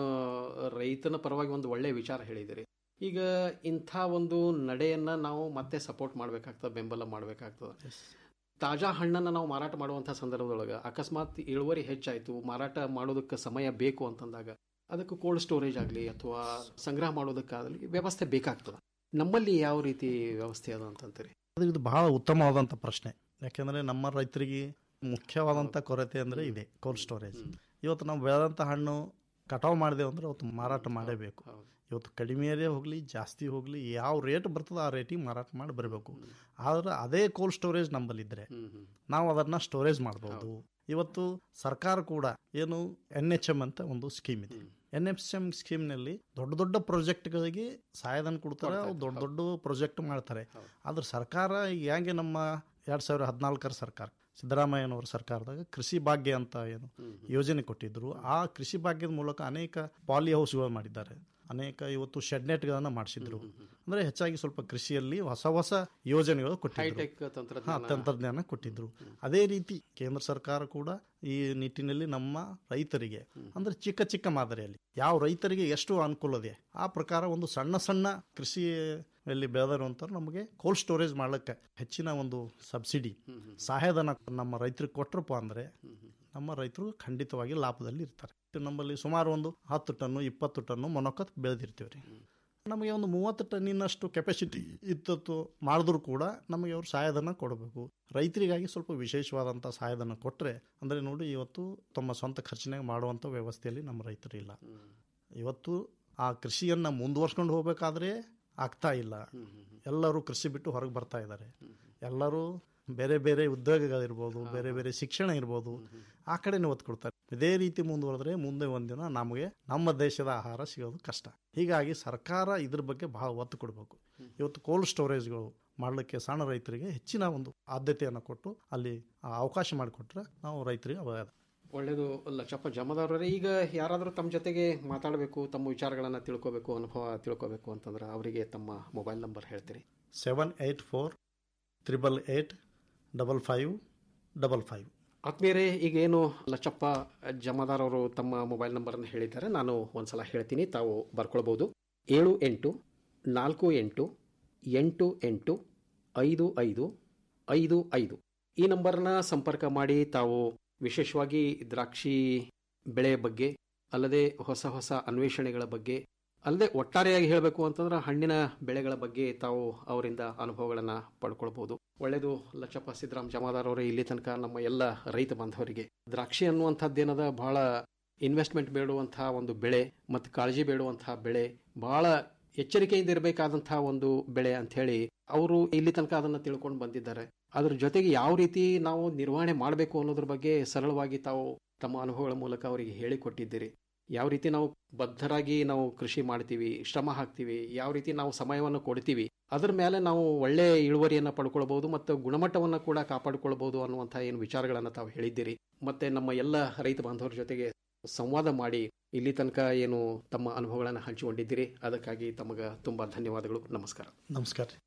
ರೈತನ ಪರವಾಗಿ ಒಂದು ಒಳ್ಳೆ ವಿಚಾರ ಹೇಳಿದಿರಿ ಈಗ ಇಂಥ ಒಂದು ನಡೆಯನ್ನ ನಾವು ಮತ್ತೆ ಸಪೋರ್ಟ್ ಮಾಡ್ಬೇಕಾಗ್ತದೆ ಬೆಂಬಲ ಮಾಡ್ಬೇಕಾಗ್ತದೆ ತಾಜಾ ಹಣ್ಣನ್ನು ನಾವು ಮಾರಾಟ ಮಾಡುವಂಥ ಸಂದರ್ಭದೊಳಗೆ ಅಕಸ್ಮಾತ್ ಇಳುವರಿ ಹೆಚ್ಚಾಯಿತು ಮಾರಾಟ ಮಾಡೋದಕ್ಕೆ ಸಮಯ ಬೇಕು ಅಂತಂದಾಗ ಅದಕ್ಕೆ ಕೋಲ್ಡ್ ಸ್ಟೋರೇಜ್ ಆಗಲಿ ಅಥವಾ ಸಂಗ್ರಹ ಮಾಡೋದಕ್ಕಾಗಲಿ ವ್ಯವಸ್ಥೆ ಬೇಕಾಗ್ತದೆ ನಮ್ಮಲ್ಲಿ ಯಾವ ರೀತಿ ವ್ಯವಸ್ಥೆ ಅದ ಅಂತಂತೀರಿ ಅದು ಇದು ಬಹಳ ಉತ್ತಮವಾದಂಥ ಪ್ರಶ್ನೆ ಯಾಕೆಂದರೆ ನಮ್ಮ ರೈತರಿಗೆ ಮುಖ್ಯವಾದಂಥ ಕೊರತೆ ಅಂದರೆ ಇದೆ ಕೋಲ್ಡ್ ಸ್ಟೋರೇಜ್ ಇವತ್ತು ನಾವು ಬೆಳೆದಂಥ ಹಣ್ಣು ಕಟಾವು ಮಾಡಿದೆವು ಅಂದರೆ ಅವತ್ತು ಮಾರಾಟ ಮಾಡಲೇಬೇಕು ಇವತ್ತು ಕಡಿಮೆಯೇ ಹೋಗಲಿ ಜಾಸ್ತಿ ಹೋಗಲಿ ಯಾವ ರೇಟ್ ಬರ್ತದೆ ಆ ರೇಟಿಗೆ ಮಾರಾಟ ಮಾಡಿ ಬರಬೇಕು ಆದರೆ ಅದೇ ಕೋಲ್ಡ್ ಸ್ಟೋರೇಜ್ ನಮ್ಮಲ್ಲಿದ್ದರೆ ನಾವು ಅದನ್ನು ಸ್ಟೋರೇಜ್ ಮಾಡ್ಬೋದು ಇವತ್ತು ಸರ್ಕಾರ ಕೂಡ ಏನು ಎನ್ ಎಚ್ ಎಮ್ ಅಂತ ಒಂದು ಸ್ಕೀಮ್ ಇದೆ ಎನ್ ಎಚ್ ಎಮ್ ಸ್ಕೀಮ್ನಲ್ಲಿ ದೊಡ್ಡ ದೊಡ್ಡ ಪ್ರಾಜೆಕ್ಟ್ಗಳಿಗೆ ಸಹಾಯಧನ ಕೊಡ್ತಾರೆ ಅವು ದೊಡ್ಡ ದೊಡ್ಡ ಪ್ರಾಜೆಕ್ಟ್ ಮಾಡ್ತಾರೆ ಆದ್ರೆ ಸರ್ಕಾರ ಈಗ ಹೆಂಗೆ ನಮ್ಮ ಎರಡು ಸಾವಿರ ಹದಿನಾಲ್ಕರ ಸರ್ಕಾರ ಸಿದ್ದರಾಮಯ್ಯನವರ ಸರ್ಕಾರದಾಗ ಕೃಷಿ ಭಾಗ್ಯ ಅಂತ ಏನು ಯೋಜನೆ ಕೊಟ್ಟಿದ್ರು ಆ ಕೃಷಿ ಭಾಗ್ಯದ ಮೂಲಕ ಅನೇಕ ಪಾಲಿ ಹೌಸ್ಗಳು ಮಾಡಿದ್ದಾರೆ ಅನೇಕ ಇವತ್ತು ಶೆಡ್ ನೆಟ್ಗಳನ್ನು ಮಾಡಿಸಿದ್ರು ಅಂದ್ರೆ ಹೆಚ್ಚಾಗಿ ಸ್ವಲ್ಪ ಕೃಷಿಯಲ್ಲಿ ಹೊಸ ಹೊಸ ಯೋಜನೆಗಳು ಕೊಟ್ಟಿದ್ರು ಹೈಟೆಕ್ ಹಾ ತಂತ್ರಜ್ಞಾನ ತಂತ್ರಜ್ಞಾನ ಕೊಟ್ಟಿದ್ರು ಅದೇ ರೀತಿ ಕೇಂದ್ರ ಸರ್ಕಾರ ಕೂಡ ಈ ನಿಟ್ಟಿನಲ್ಲಿ ನಮ್ಮ ರೈತರಿಗೆ ಅಂದ್ರೆ ಚಿಕ್ಕ ಚಿಕ್ಕ ಮಾದರಿಯಲ್ಲಿ ಯಾವ ರೈತರಿಗೆ ಎಷ್ಟು ಅನುಕೂಲ ಇದೆ ಆ ಪ್ರಕಾರ ಒಂದು ಸಣ್ಣ ಸಣ್ಣ ಕೃಷಿಯಲ್ಲಿ ಬೆಳೆದಿರುವಂಥವ್ರು ನಮಗೆ ಕೋಲ್ಡ್ ಸ್ಟೋರೇಜ್ ಮಾಡ್ಲಿಕ್ಕೆ ಹೆಚ್ಚಿನ ಒಂದು ಸಬ್ಸಿಡಿ ಸಹಾಯಧನ ನಮ್ಮ ರೈತರಿಗೆ ಕೊಟ್ರಪ್ಪ ಅಂದ್ರೆ ನಮ್ಮ ರೈತರು ಖಂಡಿತವಾಗಿ ಲಾಭದಲ್ಲಿ ಇರ್ತಾರೆ ನಮ್ಮಲ್ಲಿ ಸುಮಾರು ಒಂದು ಹತ್ತು ಟನ್ನು ಇಪ್ಪತ್ತು ಟನ್ನು ಮೊನೊಕ ಬೆಳೆದಿರ್ತೀವಿ ರೀ ನಮಗೆ ಒಂದು ಮೂವತ್ತು ಟನ್ನಿನಷ್ಟು ಕೆಪಾಸಿಟಿ ಇತ್ತು ಮಾಡಿದ್ರು ಕೂಡ ನಮಗೆ ಅವರು ಸಹಾಯಧನ ಕೊಡಬೇಕು ರೈತರಿಗಾಗಿ ಸ್ವಲ್ಪ ವಿಶೇಷವಾದಂಥ ಸಹಾಯಧನ ಕೊಟ್ಟರೆ ಅಂದರೆ ನೋಡಿ ಇವತ್ತು ತಮ್ಮ ಸ್ವಂತ ಖರ್ಚಿನಾಗ ಮಾಡುವಂಥ ವ್ಯವಸ್ಥೆಯಲ್ಲಿ ನಮ್ಮ ರೈತರು ಇಲ್ಲ ಇವತ್ತು ಆ ಕೃಷಿಯನ್ನು ಮುಂದುವರ್ಸ್ಕೊಂಡು ಹೋಗಬೇಕಾದ್ರೆ ಆಗ್ತಾ ಇಲ್ಲ ಎಲ್ಲರೂ ಕೃಷಿ ಬಿಟ್ಟು ಹೊರಗೆ ಬರ್ತಾ ಇದ್ದಾರೆ ಎಲ್ಲರೂ ಬೇರೆ ಬೇರೆ ಉದ್ಯೋಗಗಳಿರ್ಬೋದು ಬೇರೆ ಬೇರೆ ಶಿಕ್ಷಣ ಇರ್ಬೋದು ಆ ಕಡೆನೇ ಒತ್ತು ಕೊಡ್ತಾರೆ ಇದೇ ರೀತಿ ಮುಂದುವರೆದ್ರೆ ಮುಂದೆ ಒಂದಿನ ನಮಗೆ ನಮ್ಮ ದೇಶದ ಆಹಾರ ಸಿಗೋದು ಕಷ್ಟ ಹೀಗಾಗಿ ಸರ್ಕಾರ ಇದ್ರ ಬಗ್ಗೆ ಬಹಳ ಒತ್ತು ಕೊಡಬೇಕು ಇವತ್ತು ಕೋಲ್ಡ್ ಸ್ಟೋರೇಜ್ಗಳು ಮಾಡಲಿಕ್ಕೆ ಸಣ್ಣ ರೈತರಿಗೆ ಹೆಚ್ಚಿನ ಒಂದು ಆದ್ಯತೆಯನ್ನು ಕೊಟ್ಟು ಅಲ್ಲಿ ಆ ಅವಕಾಶ ಮಾಡಿಕೊಟ್ರೆ ನಾವು ರೈತರಿಗೆ ಅವಾಗ ಒಳ್ಳೇದು ಲಕ್ಷಪ್ಪ ಜಮದವ್ರೇ ಈಗ ಯಾರಾದರೂ ತಮ್ಮ ಜೊತೆಗೆ ಮಾತಾಡಬೇಕು ತಮ್ಮ ವಿಚಾರಗಳನ್ನು ತಿಳ್ಕೋಬೇಕು ಅನುಭವ ತಿಳ್ಕೋಬೇಕು ಅಂತಂದ್ರೆ ಅವರಿಗೆ ತಮ್ಮ ಮೊಬೈಲ್ ನಂಬರ್ ಹೇಳ್ತೀರಿ seven eight four triple eight double five double five ಆತ್ಮೀಯರೇ ಈಗೇನು ಲಚ್ಚಪ್ಪ ಜಮಾದಾರ್ ಅವರು ತಮ್ಮ ಮೊಬೈಲ್ ನಂಬರನ್ನು ಹೇಳಿದ್ದಾರೆ ನಾನು ಒಂದ್ಸಲ ಹೇಳ್ತೀನಿ ತಾವು ಬರ್ಕೊಳ್ಬೋದು ಏಳು ಎಂಟು ನಾಲ್ಕು ಎಂಟು ಎಂಟು ಎಂಟು ಐದು ಐದು ಐದು ಐದು ಈ ನಂಬರ್ನ ಸಂಪರ್ಕ ಮಾಡಿ ತಾವು ವಿಶೇಷವಾಗಿ ದ್ರಾಕ್ಷಿ ಬೆಳೆಯ ಬಗ್ಗೆ ಅಲ್ಲದೆ ಹೊಸ ಹೊಸ ಅನ್ವೇಷಣೆಗಳ ಬಗ್ಗೆ ಅಲ್ಲದೆ ಒಟ್ಟಾರೆಯಾಗಿ ಹೇಳಬೇಕು ಅಂತಂದ್ರೆ ಹಣ್ಣಿನ ಬೆಳೆಗಳ ಬಗ್ಗೆ ತಾವು ಅವರಿಂದ ಅನುಭವಗಳನ್ನು ಪಡ್ಕೊಳ್ಬಹುದು ಒಳ್ಳೆಯದು ಲಕ್ಷಪ್ಪ ಸಿದ್ದರಾಮ್ ಜಮಾದಾರ್ ಅವರೇ ಇಲ್ಲಿ ತನಕ ನಮ್ಮ ಎಲ್ಲ ರೈತ ಬಾಂಧವರಿಗೆ ದ್ರಾಕ್ಷಿ ಅನ್ನುವಂಥದ್ದೇನದ ಬಹಳ ಇನ್ವೆಸ್ಟ್ಮೆಂಟ್ ಬೇಡುವಂತಹ ಒಂದು ಬೆಳೆ ಮತ್ತು ಕಾಳಜಿ ಬೇಡುವಂತಹ ಬೆಳೆ ಬಹಳ ಎಚ್ಚರಿಕೆಯಿಂದ ಇರಬೇಕಾದಂತಹ ಒಂದು ಬೆಳೆ ಅಂತ ಹೇಳಿ ಅವರು ಇಲ್ಲಿ ತನಕ ಅದನ್ನು ತಿಳ್ಕೊಂಡು ಬಂದಿದ್ದಾರೆ ಅದ್ರ ಜೊತೆಗೆ ಯಾವ ರೀತಿ ನಾವು ನಿರ್ವಹಣೆ ಮಾಡಬೇಕು ಅನ್ನೋದ್ರ ಬಗ್ಗೆ ಸರಳವಾಗಿ ತಾವು ತಮ್ಮ ಅನುಭವಗಳ ಮೂಲಕ ಅವರಿಗೆ ಹೇಳಿಕೊಟ್ಟಿದ್ದೀರಿ ಯಾವ ರೀತಿ ನಾವು ಬದ್ಧರಾಗಿ ನಾವು ಕೃಷಿ ಮಾಡ್ತೀವಿ ಶ್ರಮ ಹಾಕ್ತೀವಿ ಯಾವ ರೀತಿ ನಾವು ಸಮಯವನ್ನು ಕೊಡ್ತೀವಿ ಅದ್ರ ಮೇಲೆ ನಾವು ಒಳ್ಳೆ ಇಳುವರಿಯನ್ನು ಪಡ್ಕೊಳ್ಬಹುದು ಮತ್ತು ಗುಣಮಟ್ಟವನ್ನು ಕೂಡ ಕಾಪಾಡಿಕೊಳ್ಬಹುದು ಅನ್ನುವಂಥ ಏನು ವಿಚಾರಗಳನ್ನು ತಾವು ಹೇಳಿದ್ದೀರಿ ಮತ್ತೆ ನಮ್ಮ ಎಲ್ಲ ರೈತ ಬಾಂಧವರ ಜೊತೆಗೆ ಸಂವಾದ ಮಾಡಿ ಇಲ್ಲಿ ತನಕ ಏನು ತಮ್ಮ ಅನುಭವಗಳನ್ನು ಹಂಚಿಕೊಂಡಿದ್ದೀರಿ ಅದಕ್ಕಾಗಿ ತಮಗೆ ತುಂಬ ಧನ್ಯವಾದಗಳು ನಮಸ್ಕಾರ ನಮಸ್ಕಾರ ರೀ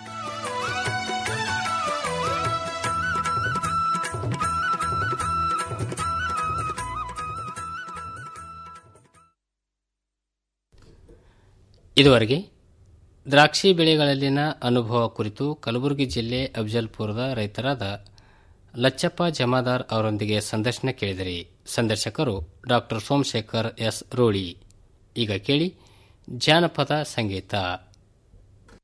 ಇದುವರೆಗೆ ದ್ರಾಕ್ಷಿ ಬೆಳೆಗಳಲ್ಲಿನ ಅನುಭವ ಕುರಿತು ಕಲಬುರಗಿ ಜಿಲ್ಲೆ ಅಫಜಲ್ಪುರದ ರೈತರಾದ ಲಚ್ಚಪ್ಪ ಜಮಾದಾರ್ ಅವರೊಂದಿಗೆ ಸಂದರ್ಶನ ಕೇಳಿದಿರಿ ಸಂದರ್ಶಕರು ಡಾಕ್ಟರ್ ಸೋಮಶೇಖರ್ ಎಸ್ ರೋಳಿ ಈಗ ಕೇಳಿ ಜಾನಪದ ಸಂಗೀತ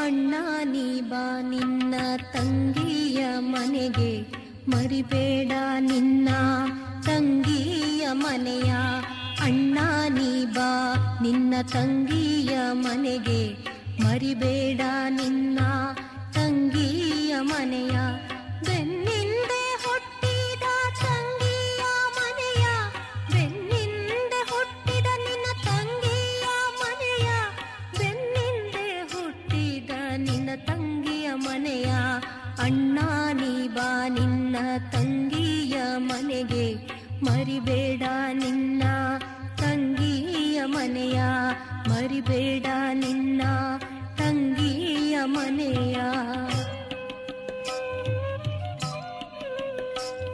ಅಣ್ಣ ನೀ ಬಾ ನಿನ್ನ ತಂಗಿಯ ಮನೆಗೆ ಮರಿಬೇಡ ನಿನ್ನ ತಂಗಿಯ ಮನೆಯ ಅಣ್ಣ ನೀ ಬಾ ನಿನ್ನ ತಂಗಿಯ ಮನೆಗೆ ಮರಿಬೇಡ ನಿನ್ನ ತಂಗಿಯ ಮನೆಯ ಬೆನ್ನಿಂದೆ ಹುಟ್ಟಿದ ತಂಗಿಯ ಮನೆಯ ಬೆನ್ನಿಂದೆ ಹುಟ್ಟಿದ ನಿನ್ನ ತಂಗಿಯ ಮನೆಯ ಬೆನ್ನಿಂದೆ ಹುಟ್ಟಿದ ನಿನ್ನ ತಂಗಿಯ ಮನೆಯ ಅಣ್ಣ ನೀ ಬಾ ನಿನ್ನ ತಂಗಿಯ ಮನೆಗೆ ಮರಿಬೇಡ ನಿನ್ನ ತಂಗಿಯ ಮನೆಯ ಮರಿಬೇಡ ನಿನ್ನ ತಂಗಿಯ ಮನೆಯ